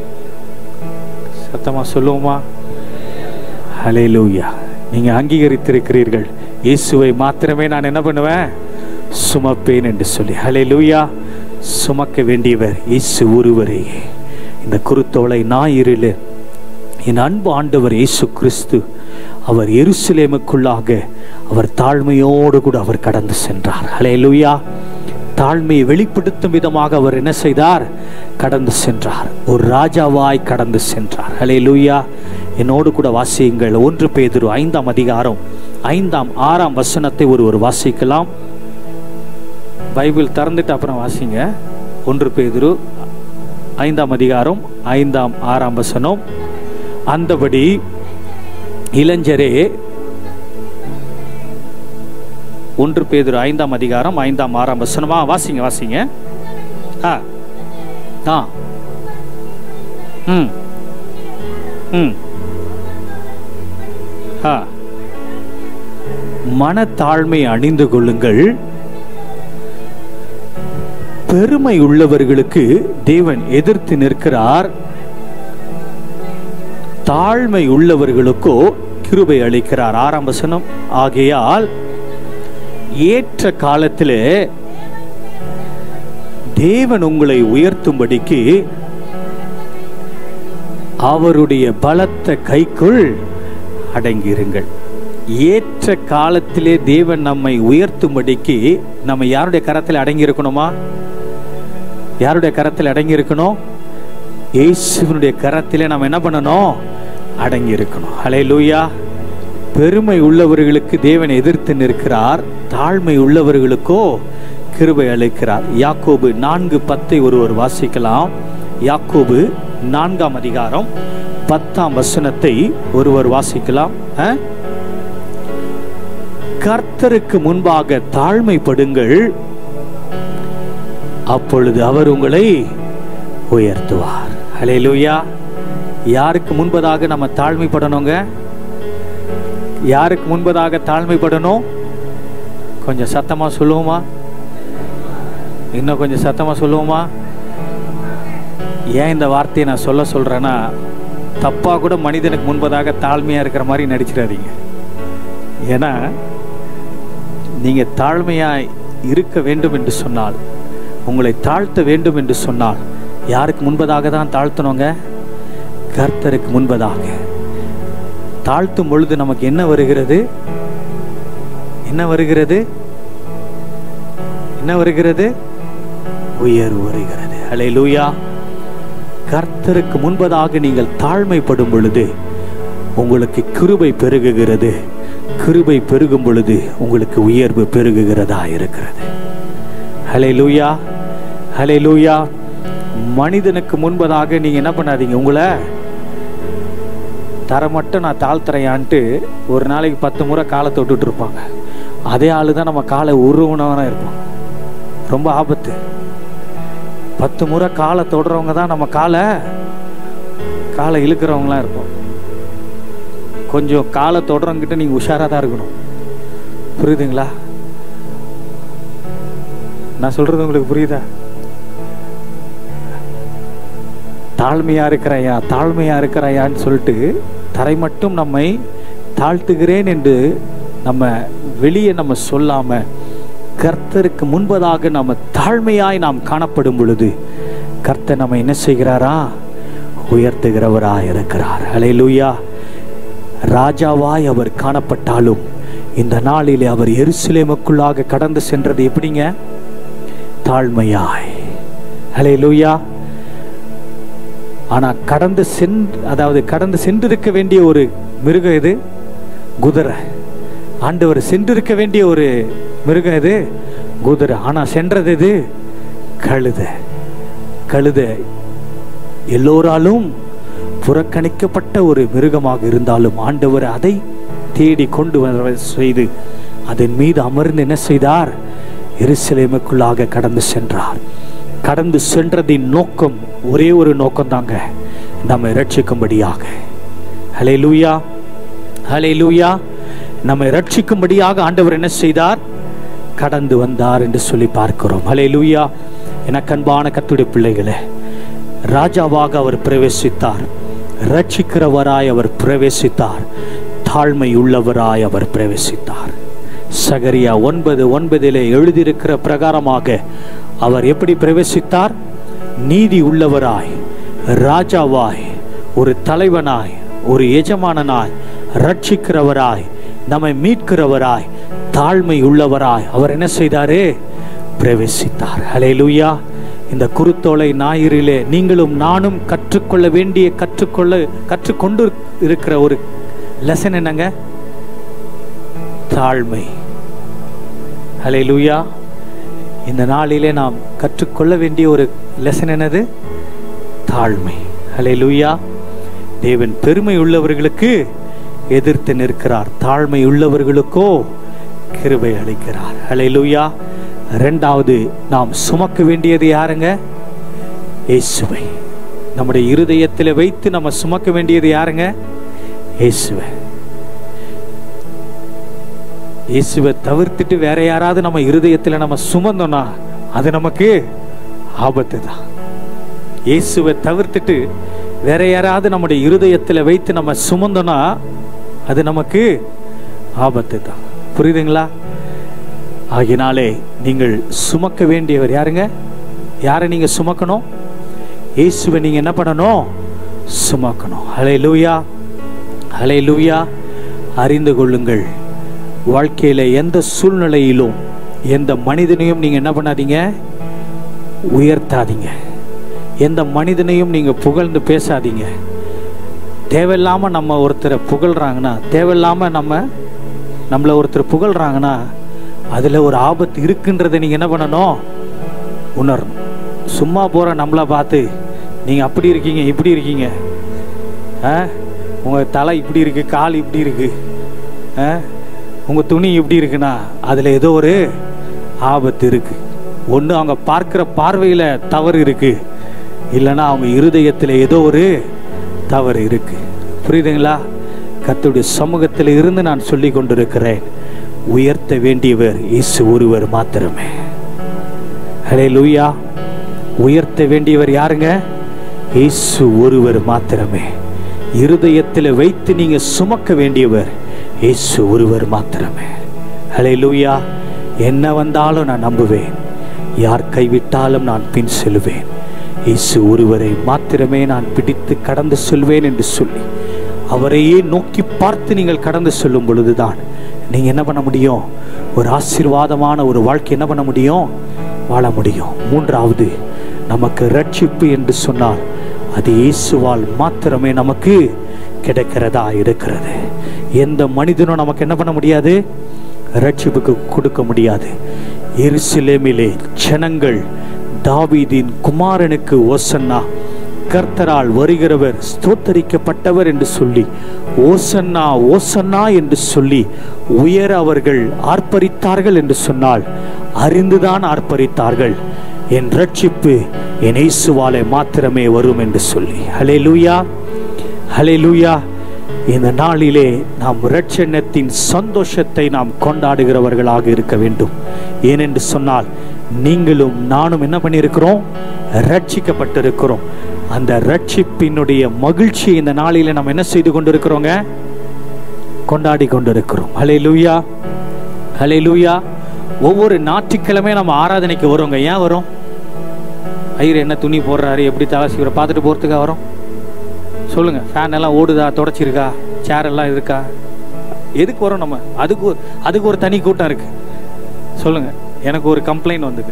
சத்தமா சொல்லுவோமா ஹலே லூயா நீங்க அங்கீகரித்திருக்கிறீர்கள் இயேசுவை மாத்திரமே நான் என்ன பண்ணுவேன் சுமப்பேன் என்று சொல்லி ஹலே லூயா சுமக்க வேண்டியவர் இயேசு ஒருவரே இந்த குருத்தோலை ஞாயிறில் என் அன்பு ஆண்டவர் இயேசு கிறிஸ்து அவர் எருசலேமுக்குள்ளாக அவர் தாழ்மையோடு கூட அவர் கடந்து சென்றார் ஹலே லூயா தாழ்மையை வெளிப்படுத்தும் விதமாக அவர் என்ன செய்தார் கடந்து சென்றார் ஒரு ராஜாவாய் கடந்து சென்றார் ஹலே லூயா என்னோடு கூட வாசியுங்கள் ஒன்று பேதுரு ஐந்தாம் அதிகாரம் ஐந்தாம் ஆறாம் வசனத்தை ஒருவர் வாசிக்கலாம் பைபிள் திறந்துட்டு அப்புறம் வாசிங்க ஒன்று பேதுரு ஐந்தாம் அதிகாரம் ஐந்தாம் ஆறாம் வசனம் அந்தபடி இளைஞரே ஒன்று பேதுரு ஐந்தாம் அதிகாரம் ஐந்தாம் ஆறாம் வசனமா வாசிங்க வாசிங்க ஆ ஆ ம் ம் ஆ மனத்தாழ்மை அணிந்து கொள்ளுங்கள் பெருமை உள்ளவர்களுக்கு தேவன் எதிர்த்து நிற்கிறார் தாழ்மை உள்ளவர்களுக்கோ கிருபை அளிக்கிறார் ஆறாம் வசனம் ஆகையால் ஏற்ற காலத்திலே தேவன் உங்களை உயர்த்தும்படிக்கு அவருடைய பலத்த கைக்குள் அடங்கியிருங்கள் ஏற்ற காலத்திலே தேவன் நம்மை உயர்த்தும்படிக்கு நம்ம யாருடைய கரத்தில் அடங்கி இருக்கணுமா யாருடைய கரத்தில் அடங்கி இருக்கணும் இயேசுவினுடைய கரத்திலே நம்ம என்ன பண்ணணும் அடங்கி இருக்கணும் ஹலே லூயா பெருமை உள்ளவர்களுக்கு தேவன் எதிர்த்து நிற்கிறார் தாழ்மை உள்ளவர்களுக்கோ கிருபை அளிக்கிறார் யாக்கோபு நான்கு பத்தை ஒருவர் வாசிக்கலாம் யாக்கோபு நான்காம் அதிகாரம் பத்தாம் வசனத்தை ஒருவர் வாசிக்கலாம் ஆ? கர்த்தருக்கு முன்பாக தாழ்மைப்படுங்கள் அப்பொழுது அவர் உங்களை உயர்த்துவார் ஹalleluya யாருக்கு முன்பதாக நம்ம தாழ்மைப்படணுங்க யாருக்கு முன்பதாக தாழ்மைப்படணும் கொஞ்சம் சத்தமா சொல்லுவோமா இன்னும் கொஞ்சம் சத்தமா சொல்லுவோமா ஏன் இந்த வார்த்தையை நான் சொல்ல சொல்றேன்னா தப்பா கூட மனிதனுக்கு முன்பதாக தாழ்மையா இருக்கிற மாதிரி நடிச்சிடாதீங்க ஏன்னா நீங்க தாழ்மையா இருக்க வேண்டும் என்று சொன்னால் உங்களை தாழ்த்த வேண்டும் என்று சொன்னால் யாருக்கு முன்பதாக தான் தாழ்த்தணுங்க கர்த்தருக்கு முன்பதாக தாழ்த்தும் பொழுது நமக்கு என்ன வருகிறது என்ன வருகிறது என்ன வருகிறது உயர்வு வருகிறது அலை லூயா கர்த்தருக்கு முன்பதாக நீங்கள் தாழ்மைப்படும் பொழுது உங்களுக்கு கிருபை பெருகுகிறது கிருபை பெருகும் பொழுது உங்களுக்கு உயர்வு பெருகுகிறதா இருக்கிறது ஹலே லூயா ஹலே லூயா மனிதனுக்கு முன்பதாக நீங்க என்ன பண்ணாதீங்க உங்களை தர மட்டும் நான் தாழ்த்துறையான்ட்டு ஒரு நாளைக்கு பத்து முறை காலை தொட்டுட்டு இருப்பாங்க அதே ஆளு தான் நம்ம காலை உருவனவனாக இருப்பான் ரொம்ப ஆபத்து பத்து முறை காலை தொடுறவங்க தான் நம்ம காலை காலை இழுக்கிறவங்களாம் இருப்போம் கொஞ்சம் காலை தொடுறவங்கிட்ட நீங்கள் உஷாராக தான் இருக்கணும் புரியுதுங்களா நான் சொல்றது உங்களுக்கு புரியுதா தாழ்மையா இருக்கிறையா தாழ்மையா இருக்கிறையான்னு சொல்லிட்டு தரை மட்டும் நம்மை தாழ்த்துகிறேன் என்று நம்ம வெளியே நம்ம சொல்லாம கர்த்தருக்கு முன்பதாக நம்ம தாழ்மையாய் நாம் காணப்படும் பொழுது கர்த்தர் நம்ம என்ன செய்கிறாரா உயர்த்துகிறவராய் இருக்கிறார் ஹalleluya ராஜாவாய் அவர் காணப்பட்டாலும் இந்த நாளிலே அவர் எருசலேமுக்குள்ளாக கடந்து சென்றது எப்படிங்க தாழ்மையாய் ஹalleluya ஆனா கடந்து சென் அதாவது கடந்து சென்றிருக்க வேண்டிய ஒரு மிருகம் எது குதிரை ஆண்டவர் சென்றிருக்க வேண்டிய ஒரு மிருகம் எது குதிரை ஆனா சென்றது எது கழுத கழுத எல்லோராலும் புறக்கணிக்கப்பட்ட ஒரு மிருகமாக இருந்தாலும் ஆண்டவர் அதை தேடி கொண்டு வர செய்து அதன் மீது அமர்ந்து என்ன செய்தார் எருசலேமுக்குள்ளாக கடந்து சென்றார் கடந்து சென்றதின் நோக்கம் ஒரே ஒரு நோக்கம் தாங்க நம்மை ரட்சிக்கும்படியாக ஹலே லூயா ஹலே லூயா நம்மை ரட்சிக்கும்படியாக ஆண்டவர் என்ன செய்தார் கடந்து வந்தார் என்று சொல்லி பார்க்கிறோம் ஹலே லூயா எனக்கு அன்பான கத்துடைய பிள்ளைகளே ராஜாவாக அவர் பிரவேசித்தார் ரட்சிக்கிறவராய் அவர் பிரவேசித்தார் தாழ்மை உள்ளவராய் அவர் பிரவேசித்தார் சகரியா ஒன்பது ஒன்பதிலே எழுதியிருக்கிற பிரகாரமாக அவர் எப்படி பிரவேசித்தார் நீதி உள்ளவராய் ராஜாவாய் ஒரு தலைவனாய் ஒரு எஜமானனாய் ரட்சிக்கிறவராய் நம்மை மீட்கிறவராய் தாழ்மை உள்ளவராய் அவர் என்ன செய்தாரே பிரவேசித்தார் ஹalleluya இந்த குருத்தோலை ஞாயிறிலே நீங்களும் நானும் கற்றுக்கொள்ள வேண்டிய கற்றுக்கொள்ள கற்றுக்கொண்டு இருக்கிற ஒரு லெசன் என்னங்க தாழ்மை ஹalleluya இந்த நாளிலே நாம் கற்றுக்கொள்ள வேண்டிய ஒரு லெசன் என்னது தாழ்மை ஹalleluya தேவன் பெருமை உள்ளவர்களுக்கு எதிர்த்து நிற்கிறார் தாழ்மை உள்ளவர்களுக்கோ கிருபை அளிக்கிறார் ஹalleluya ரெண்டாவது நாம் சுமக்க வேண்டியது யாருங்க இயேசுவை நம்முடைய இருதயத்தில் வைத்து நம்ம சுமக்க வேண்டியது யாருங்க இயேசுவை இயேசுவை தவிர்த்துட்டு வேற யாராவது நம்ம இருதயத்தில் நம்ம சுமந்தோம்னா அது நமக்கு ஆபத்து தான் இயேசுவை தவிர்த்துட்டு வேற யாராவது நம்முடைய இருதயத்தில் வைத்து நம்ம சுமந்தோம்னா அது நமக்கு ஆபத்து தான் புரியுதுங்களா ஆகினாலே நீங்கள் சுமக்க வேண்டியவர் யாருங்க யாரை நீங்க சுமக்கணும் இயேசுவை நீங்க என்ன பண்ணணும் சுமக்கணும் ஹலே லூயா ஹலே லூயா அறிந்து கொள்ளுங்கள் வாழ்க்கையில எந்த சூழ்நிலையிலும் எந்த மனிதனையும் நீங்க என்ன பண்ணாதீங்க உயர்த்தாதீங்க எந்த மனிதனையும் நீங்க புகழ்ந்து பேசாதீங்க தேவையில்லாம நம்ம ஒருத்தரை புகழ்றாங்கன்னா தேவையில்லாம நம்ம நம்மளை ஒருத்தர் புகழ்றாங்கன்னா அதுல ஒரு ஆபத்து இருக்குன்றதை நீங்க என்ன பண்ணணும் உணரணும் சும்மா போற நம்மளை பார்த்து நீங்க அப்படி இருக்கீங்க இப்படி இருக்கீங்க ஆ? உங்க தலை இப்படி இருக்கு கால் இப்படி இருக்கு ஆ? உங்க துணி இப்படி இருக்குன்னா அதுல ஏதோ ஒரு ஆபத்து இருக்கு ஒன்று அவங்க பார்க்கிற பார்வையில தவறு இருக்கு இல்லைன்னா அவங்க இருதயத்தில் ஏதோ ஒரு தவறு இருக்கு புரியுதுங்களா கர்த்தருடைய சமூகத்தில் இருந்து நான் சொல்லி கொண்டிருக்கிறேன் உயர்த்த வேண்டியவர் இயேசு ஒருவர் மாத்திரமே ஹலே லூயா உயர்த்த வேண்டியவர் யாருங்க இயேசு ஒருவர் மாத்திரமே இருதயத்தில் வைத்து நீங்க சுமக்க வேண்டியவர் இயேசு ஒருவர் மாத்திரமே ஹலே லூயா என்ன வந்தாலும் நான் நம்புவேன் யார் கைவிட்டாலும் நான் பின் செல்வேன் இயேசு ஒருவரை மாத்திரமே நான் பிடித்து கடந்து செல்வேன் என்று சொல்லி அவரையே நோக்கி பார்த்து நீங்கள் கடந்து செல்லும் பொழுதுதான் நீங்க என்ன பண்ண முடியும் ஒரு ஆசீர்வாதமான ஒரு வாழ்க்கை என்ன பண்ண முடியும் வாழ முடியும் மூன்றாவது நமக்கு ரட்சிப்பு என்று சொன்னால் அது இயேசுவால் மாத்திரமே நமக்கு கிடைக்கிறதா இருக்கிறது எந்த மனிதனும் நமக்கு என்ன பண்ண முடியாது ரட்சிப்புக்கு கொடுக்க முடியாது எருசலேமிலே ஜனங்கள் தாவீதின் குமாரனுக்கு ஓசன்னா கர்த்தரால் வருகிறவர் ஸ்தோத்தரிக்கப்பட்டவர் என்று சொல்லி ஓசன்னா ஓசன்னா என்று சொல்லி உயர அவர்கள் ஆர்ப்பரித்தார்கள் என்று சொன்னால் அறிந்துதான் ஆர்ப்பரித்தார்கள் என் ரட்சிப்பு என் இயேசுவாலே மாத்திரமே வரும் என்று சொல்லி ஹலே லூயா ஹலே லூயா இந்த நாளிலே நாம் இரட்சணத்தின் சந்தோஷத்தை நாம் கொண்டாடுகிறவர்களாக இருக்க வேண்டும் ஏனென்று சொன்னால் நீங்களும் நானும் என்ன பண்ணியிருக்கிறோம் ரட்சிக்கப்பட்டிருக்கிறோம் அந்த ரட்சிப்பினுடைய மகிழ்ச்சி இந்த நாளிலே நாம் என்ன செய்து கொண்டிருக்கிறோங்க கொண்டாடி கொண்டிருக்கிறோம் ஹலே லூயா ஹலே லூயா ஒவ்வொரு ஞாயிற்றுக்கிழமை நம்ம ஆராதனைக்கு வரோங்க ஏன் வரும் ஐயர் என்ன துணி போடுறாரு எப்படி தலை சீவரை பார்த்துட்டு போகிறதுக்காக வரோம் சொல்லுங்க ஃபேன் எல்லாம் ஓடுதா தொடச்சிருக்கா சேர் எல்லாம் இருக்கா எதுக்கு வரோம் நம்ம அதுக்கு ஒரு- அதுக்கு ஒரு தனி கூட்டம் இருக்கு சொல்லுங்க எனக்கு ஒரு கம்ப்ளைண்ட் வந்தது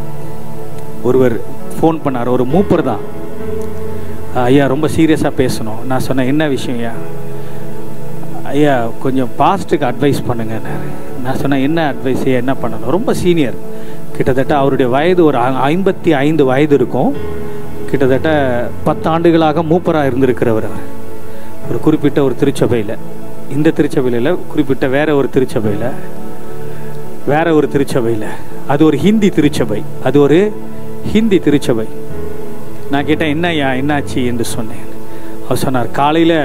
ஒருவர் ஃபோன் பண்ணார் ஒரு மூப்பர் தான் ஐயா ரொம்ப சீரியஸாக பேசணும் நான் சொன்னேன் என்ன விஷயம் ஐயா ஐயா கொஞ்சம் பாஸ்ட்டுக்கு அட்வைஸ் பண்ணுங்கன்னாரு நான் சொன்னேன் என்ன அட்வைஸ் என்ன பண்ணணும் ரொம்ப சீனியர் கிட்டத்தட்ட அவருடைய வயது ஒரு ஐ- ஐம்பத்தி ஐந்து வயது இருக்கும் கிட்டத்தட்ட பத்தாண்டுகளாக மூப்பராக இருந்திருக்கிறவர் அவர் ஒரு குறிப்பிட்ட ஒரு திருச்சபையில் இந்த திருச்சபையில் இல்லை, குறிப்பிட்ட வேற ஒரு திருச்சபையில் வேற ஒரு திருச்சபையில் அது ஒரு ஹிந்தி திருச்சபை அது ஒரு ஹிந்தி திருச்சபை நான் கேட்டேன் என்ன ஐயா என்னாச்சு என்று சொன்னேன் அவர் சொன்னார் காலையில்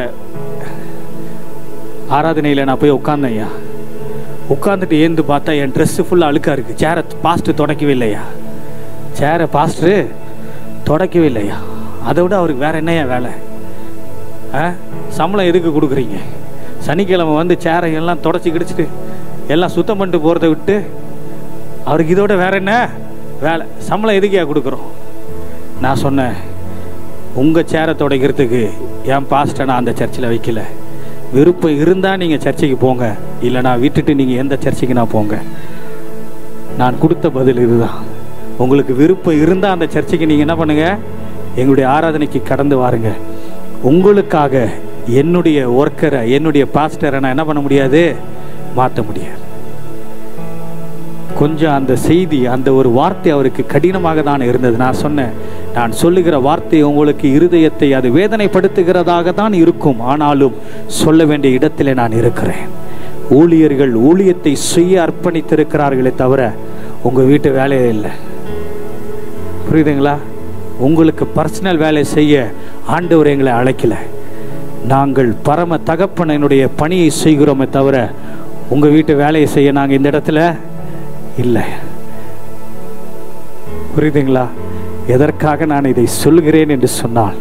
ஆராதனையில் நான் போய் உட்கார்ந்தேன் ஐயா உட்காந்துட்டு ஏந்து பார்த்தா என் ட்ரெஸ்ஸு ஃபுல்லாக அழுக்கா இருக்கு சேரை பாஸ்ட்டு தொடக்கவே இல்லையா சேரை பாஸ்டரு தொடக்கவே இல்லையா அதை விட அவருக்கு வேற என்னையா வேலை ஆ சம்பளம் எதுக்கு கொடுக்குறீங்க சனிக்கிழமை வந்து சேரை எல்லாம் தொடச்சி கிடிச்சிட்டு எல்லாம் சுத்தம் பண்ணிட்டு போகிறத விட்டு அவருக்கு இதோட வேற என்ன வேலை சம்பளம் எதுக்கையா கொடுக்குறோம் நான் சொன்னேன் உங்கள் சேரை துடைக்கிறதுக்கு என் பாஸ்ட்டை நான் அந்த சர்ச்சில் வைக்கல விருப்பம் இருந்தால் நீங்கள் சர்ச்சைக்கு போங்க இல்லைனா விட்டுட்டு நீங்கள் எந்த சர்ச்சைக்கு நான் போங்க நான் கொடுத்த பதில் இதுதான் உங்களுக்கு விருப்பம் இருந்தால் அந்த சர்ச்சைக்கு நீங்கள் என்ன பண்ணுங்க எங்களுடைய ஆராதனைக்கு கடந்து வாருங்க உங்களுக்காக என்னுடைய ஒர்க்கரை என்னுடைய பாஸ்டரை நான் என்ன பண்ண முடியாது மாற்ற முடியாது கொஞ்சம் அந்த செய்தி அந்த ஒரு வார்த்தை அவருக்கு கடினமாக தான் இருந்தது நான் சொன்னேன் நான் சொல்லுகிற வார்த்தை உங்களுக்கு இருதயத்தை அது வேதனைப்படுத்துகிறதாக தான் இருக்கும் ஆனாலும் சொல்ல வேண்டிய இடத்திலே நான் இருக்கிறேன் ஊழியர்கள் ஊழியத்தை செய்ய அர்ப்பணித்திருக்கிறார்களே தவிர உங்க வீட்டு வேலையே இல்லை புரியுதுங்களா உங்களுக்கு பர்சனல் வேலை செய்ய ஆண்டவர் எங்களை அழைக்கல நாங்கள் பரம தகப்பனனுடைய பணியை செய்கிறோமே தவிர உங்க வீட்டு வேலையை செய்ய நாங்கள் இந்த இடத்துல இல்லை புரியுதுங்களா எதற்காக நான் இதை சொல்கிறேன் என்று சொன்னால்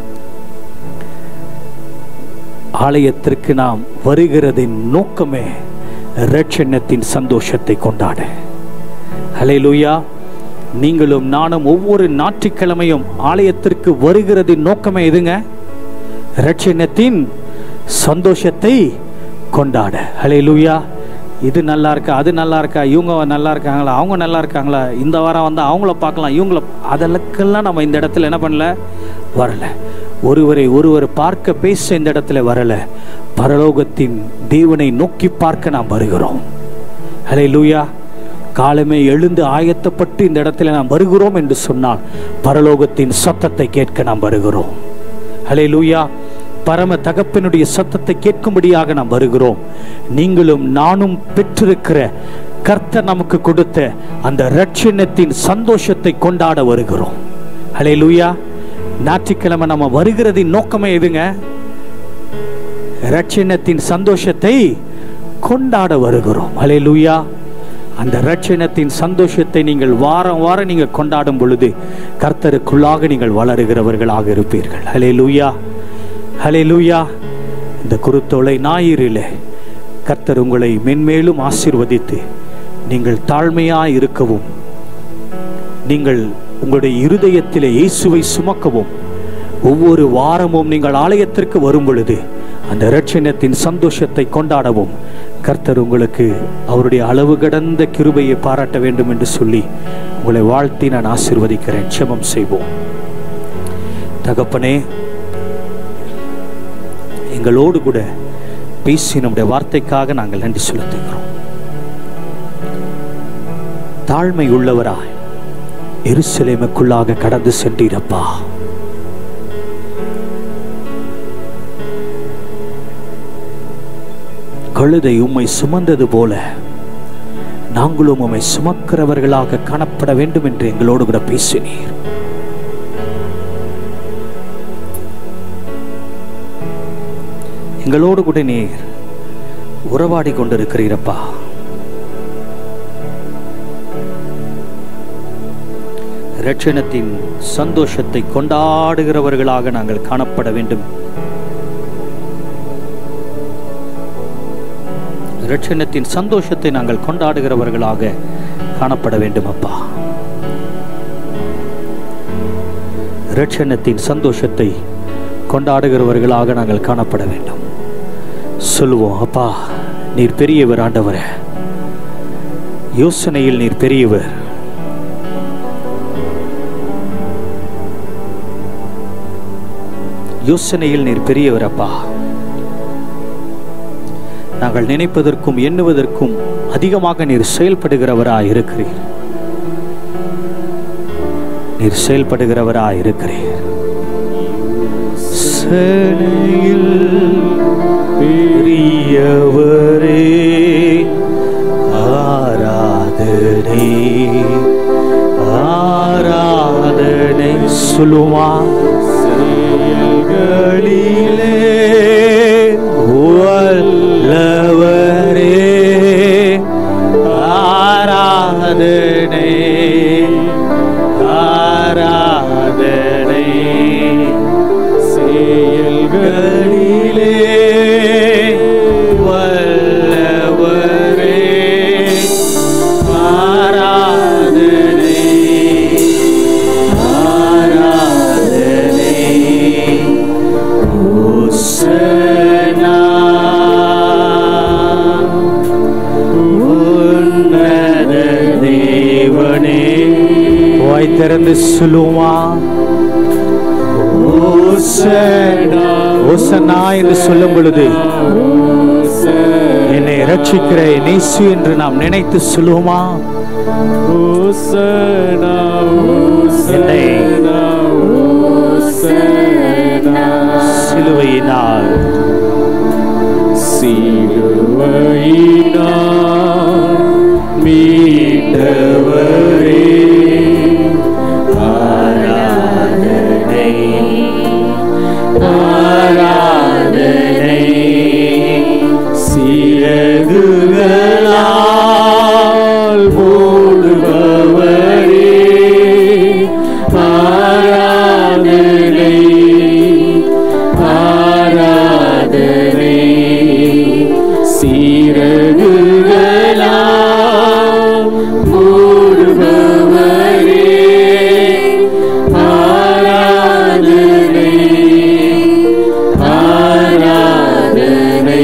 ஆலயத்திற்கு நாம் வருகிறதின் நோக்கமே ரட்சணத்தின் சந்தோஷத்தை கொண்டாட ஹalleluya நீங்களும் நானும் ஒவ்வொரு ஞாயிற்றுக்கிழமையும் ஆலயத்திற்கு வருகிறதின் நோக்கமே எதுங்க ரட்சணத்தின் சந்தோஷத்தை கொண்டாட ஹalleluya இது நல்லா இருக்கா அது நல்லா இருக்கா இவங்க நல்லா இருக்காங்களா அவங்க நல்லா இருக்காங்களா இந்த வாரம் வந்தால் அவங்கள பார்க்கலாம் இவங்கள அதற்கெல்லாம் நம்ம இந்த இடத்துல என்ன பண்ணல வரல ஒருவரை ஒருவர் பார்க்க பேச இந்த இடத்துல வரல பரலோகத்தின் தேவனை நோக்கி பார்க்க நாம் வருகிறோம் ஹலே லூயா காலமே எழுந்து ஆயத்தப்பட்டு இந்த இடத்துல நாம் வருகிறோம் என்று சொன்னால் பரலோகத்தின் சத்தத்தை கேட்க நாம் வருகிறோம் ஹலே லூயா பரம தகப்பனுடைய சத்தத்தை கேட்கும்படியாக நாம் வருகிறோம் நீங்களும் நானும் பெற்றிருக்கிற கர்த்தர் நமக்கு கொடுத்த அந்த ரட்சணத்தின் சந்தோஷத்தை கொண்டாட வருகிறோம் ஹலே லூயா ஞாயிற்றுக்கிழமை நம்ம வருகிறதின் நோக்கமே எதுங்க ரட்சணத்தின் சந்தோஷத்தை கொண்டாட வருகிறோம் ஹலே லூயா அந்த ரட்சணத்தின் சந்தோஷத்தை நீங்கள் வாரம் வாரம் நீங்கள் கொண்டாடும் பொழுது கர்த்தருக்குள்ளாக நீங்கள் வளருகிறவர்களாக இருப்பீர்கள் ஹலே லூயா ஹலே லூயா இந்த குருத்தோலை ஞாயிறிலே கர்த்தர் உங்களை மென்மேலும் ஆசீர்வதித்து நீங்கள் தாழ்மையாய் இருக்கவும் நீங்கள் உங்களுடைய இருதயத்திலே இயேசுவை சுமக்கவும் ஒவ்வொரு வாரமும் நீங்கள் ஆலயத்திற்கு வரும் பொழுது அந்த இரட்சணத்தின் சந்தோஷத்தை கொண்டாடவும் கர்த்தர் உங்களுக்கு அவருடைய அளவு கடந்த கிருபையை பாராட்ட வேண்டும் என்று சொல்லி உங்களை வாழ்த்தி நான் ஆசீர்வதிக்கிறேன் செபம் செய்வோம் தகப்பனே எங்களோடு கூட பேசி நம்முடைய வார்த்தைக்காக நாங்கள் நன்றி செலுத்துகிறோம் தாழ்மை உள்ளவராய் எருசலேமுக்குள்ளாக கடந்து சென்றீரப்பா கழுதை உம்மை சுமந்தது போல நாங்களும் உம்மை சுமக்கிறவர்களாக காணப்பட வேண்டும் என்று எங்களோடு கூட பேசினீர் எங்களோடு கூட நீர் உறவாடி கொண்டிருக்கிறீரப்பா இரட்சணத்தின் சந்தோஷத்தை கொண்டாடுகிறவர்களாக நாங்கள் காணப்பட வேண்டும் இரட்சணத்தின் சந்தோஷத்தை நாங்கள் கொண்டாடுகிறவர்களாக காணப்பட வேண்டும் அப்பா இரட்சணத்தின் சந்தோஷத்தை கொண்டாடுகிறவர்களாக நாங்கள் காணப்பட வேண்டும் சொல்லுவோம் அப்பா நீர் பெரியவர் ஆண்டவரே யோசனையில் நீர் பெரியவர் யோசனையில் நீர் பெரியவர் அப்பா நாங்கள் நினைப்பதற்கும் எண்ணுவதற்கும் அதிகமாக நீர் செயல்படுகிறவராய் இருக்கிறீர் நீர் செயல்படுகிறவராய் இருக்கிறீர் சேனையில் பெரியவரே ஆராதனை ஆராதனை சொல்லுவான் செயல்களிலே வல்லவரே ஆராதனை ஆராதனை செயல்களிலே வல்லவரே ஆராதனை ஆராதனை ஓசனா உன்னத தேவனே வாய் திறந்து சொல்லுமா ஓசனா ஓசனா என்று சொல்லும் பொழுது என்னை ரட்சிக்கிற நேசு என்று நாம் நினைத்து சொல்லுவோமா என்னை சிலுவையினால் மீட்டவரே ஆராதனை ஆராதனை சிறகுகளால் மூடுபவரே ஆராதனை ஆராதனை சீரகுகளால் மூடுபவரே ஆராதனை ஆராதனை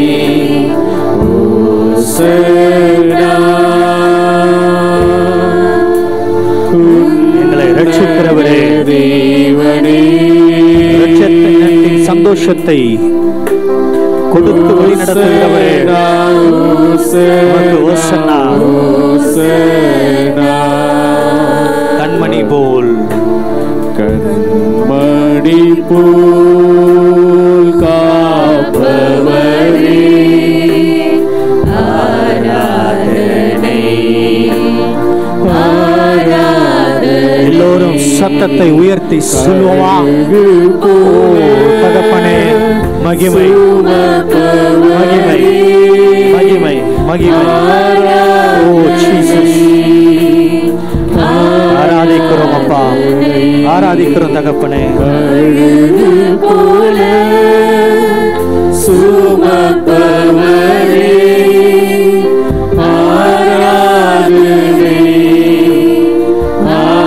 எங்களை ரட்சிக்கிறவரே தேவனே இரட்சத்தின் சந்தோஷத்தை கொடுத்து வழி நடத்துகிறவரே உமக்கு ஓசன்னா. கண்மணி போல் கண்மணி போல் காப்பவரே ஆராதனை எல்லோரும் சத்தத்தை உயர்த்தி சொல்லுவோமா ஓ, தகப்பனே மகிமை மகிமை மகிமை மகிமை ஓ ஜீசஸ் ஆராதிக்கிறோம் அப்பா ஆராதிக்கிறோம் தகப்பனே போல சுமப்பவரே ஆராதனை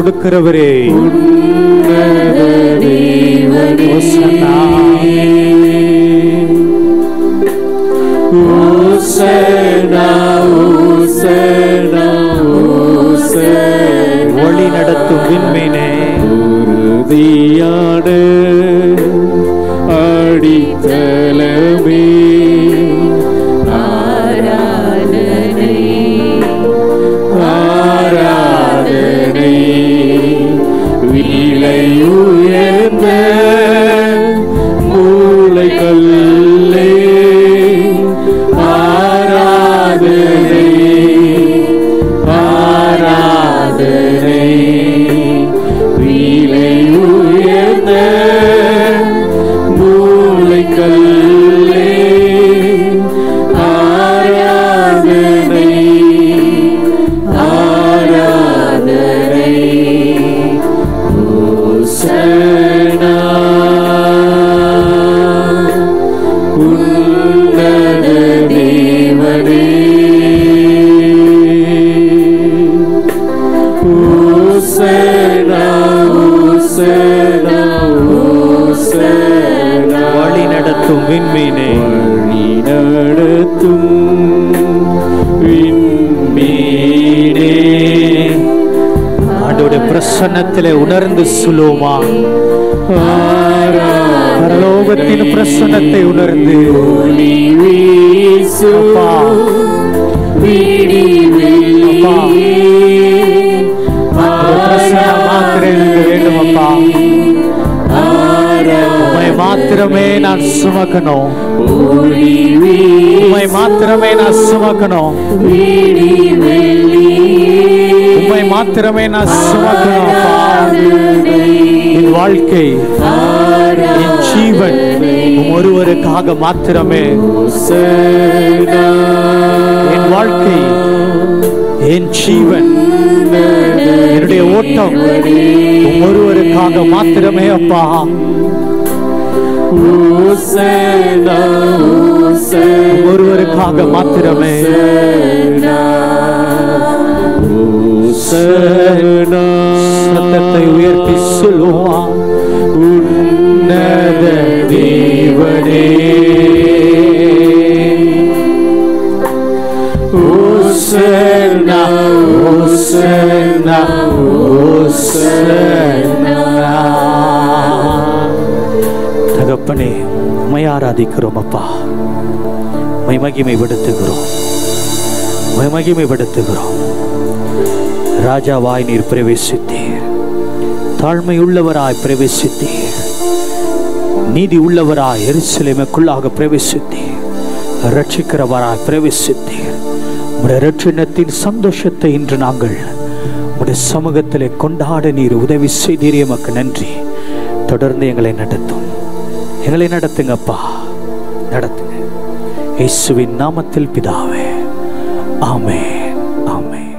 கொடுக்கிறவரே ஓசன்னா. வழி நடத்தும் விண்மீனே உறுதியான அடித்தளமே ஆராதனை விலை உயர்ந்த மூளைகளே ஆராதனை ஆராதனை விலை உயர்ந்த மூளைகளே ஆராதனை ஆராதனை ஓசனா உன்னத தேவனே ஓசனா ஓசனா ஓசனா வழி நடத்தும் விண்மீனே வழி நடத்தும் விண்மீனே ஆண்டோடைய பிரசன்னத்திலே உணர்ந்து சொல்லுவோமா பரலோகத்தின் பிரசன்னத்தை உணர்ந்து ஒளி வீசு அப்பா. விடி அப்பா. அந்த பிரசன்னம் மாத்திரம் எனக்கு வேண்டும் அப்பா உம்மை மாத்திரமே நான் சுமக்கணும் ஒளி உம்மை மாத்திரமே நான் சுமக்கணும் வீடி வெள்ளி உம்மை மாத்திரமே நான் சுமக்கணும் அப்பா என் வாழ்க்கை என் ஜீவன் உம் ஒருவருக்காக மாத்திரமே என் வாழ்க்கை என் ஜீவன் என்னுடைய ஓட்டம் உம் ஒருவருக்காக மாத்திரமே அப்பா உம் ஒருவருக்காக மாத்திரமே சத்தத்தை உயர்த்தி சொல்லுவான் உன்னத தேவனே ஓசன்னா ஓசன்னா ஓசன்னா தகப்பனே உமை ஆராதிக்கிறோம் அப்பா உமை மகிமைப்படுத்துகிறோம் உமை மகிமைப்படுத்துகிறோம் ராஜாவாய் நீர் பிரவேசித்தீர் தாழ்மை உள்ளவராய் பிரவேசித்தீர் நீதி உள்ளவராய் எருசலேமுக்குள்ளாக பிரவேசித்தீர் ரட்சிக்கிறவராய் பிரவேசித்தீர் உடைய ரட்சணத்தின் சந்தோஷத்தை இன்று நாங்கள் உடைய சமூகத்திலே கொண்டாட நீர் உதவி செய்தீர் எமக்கு நன்றி தொடர்ந்து எங்களை நடத்தும் எங்களை நடத்துங்கப்பா நடத்துங்க இயேசுவின் நாமத்தில் பிதாவே ஆமென் ஆமென்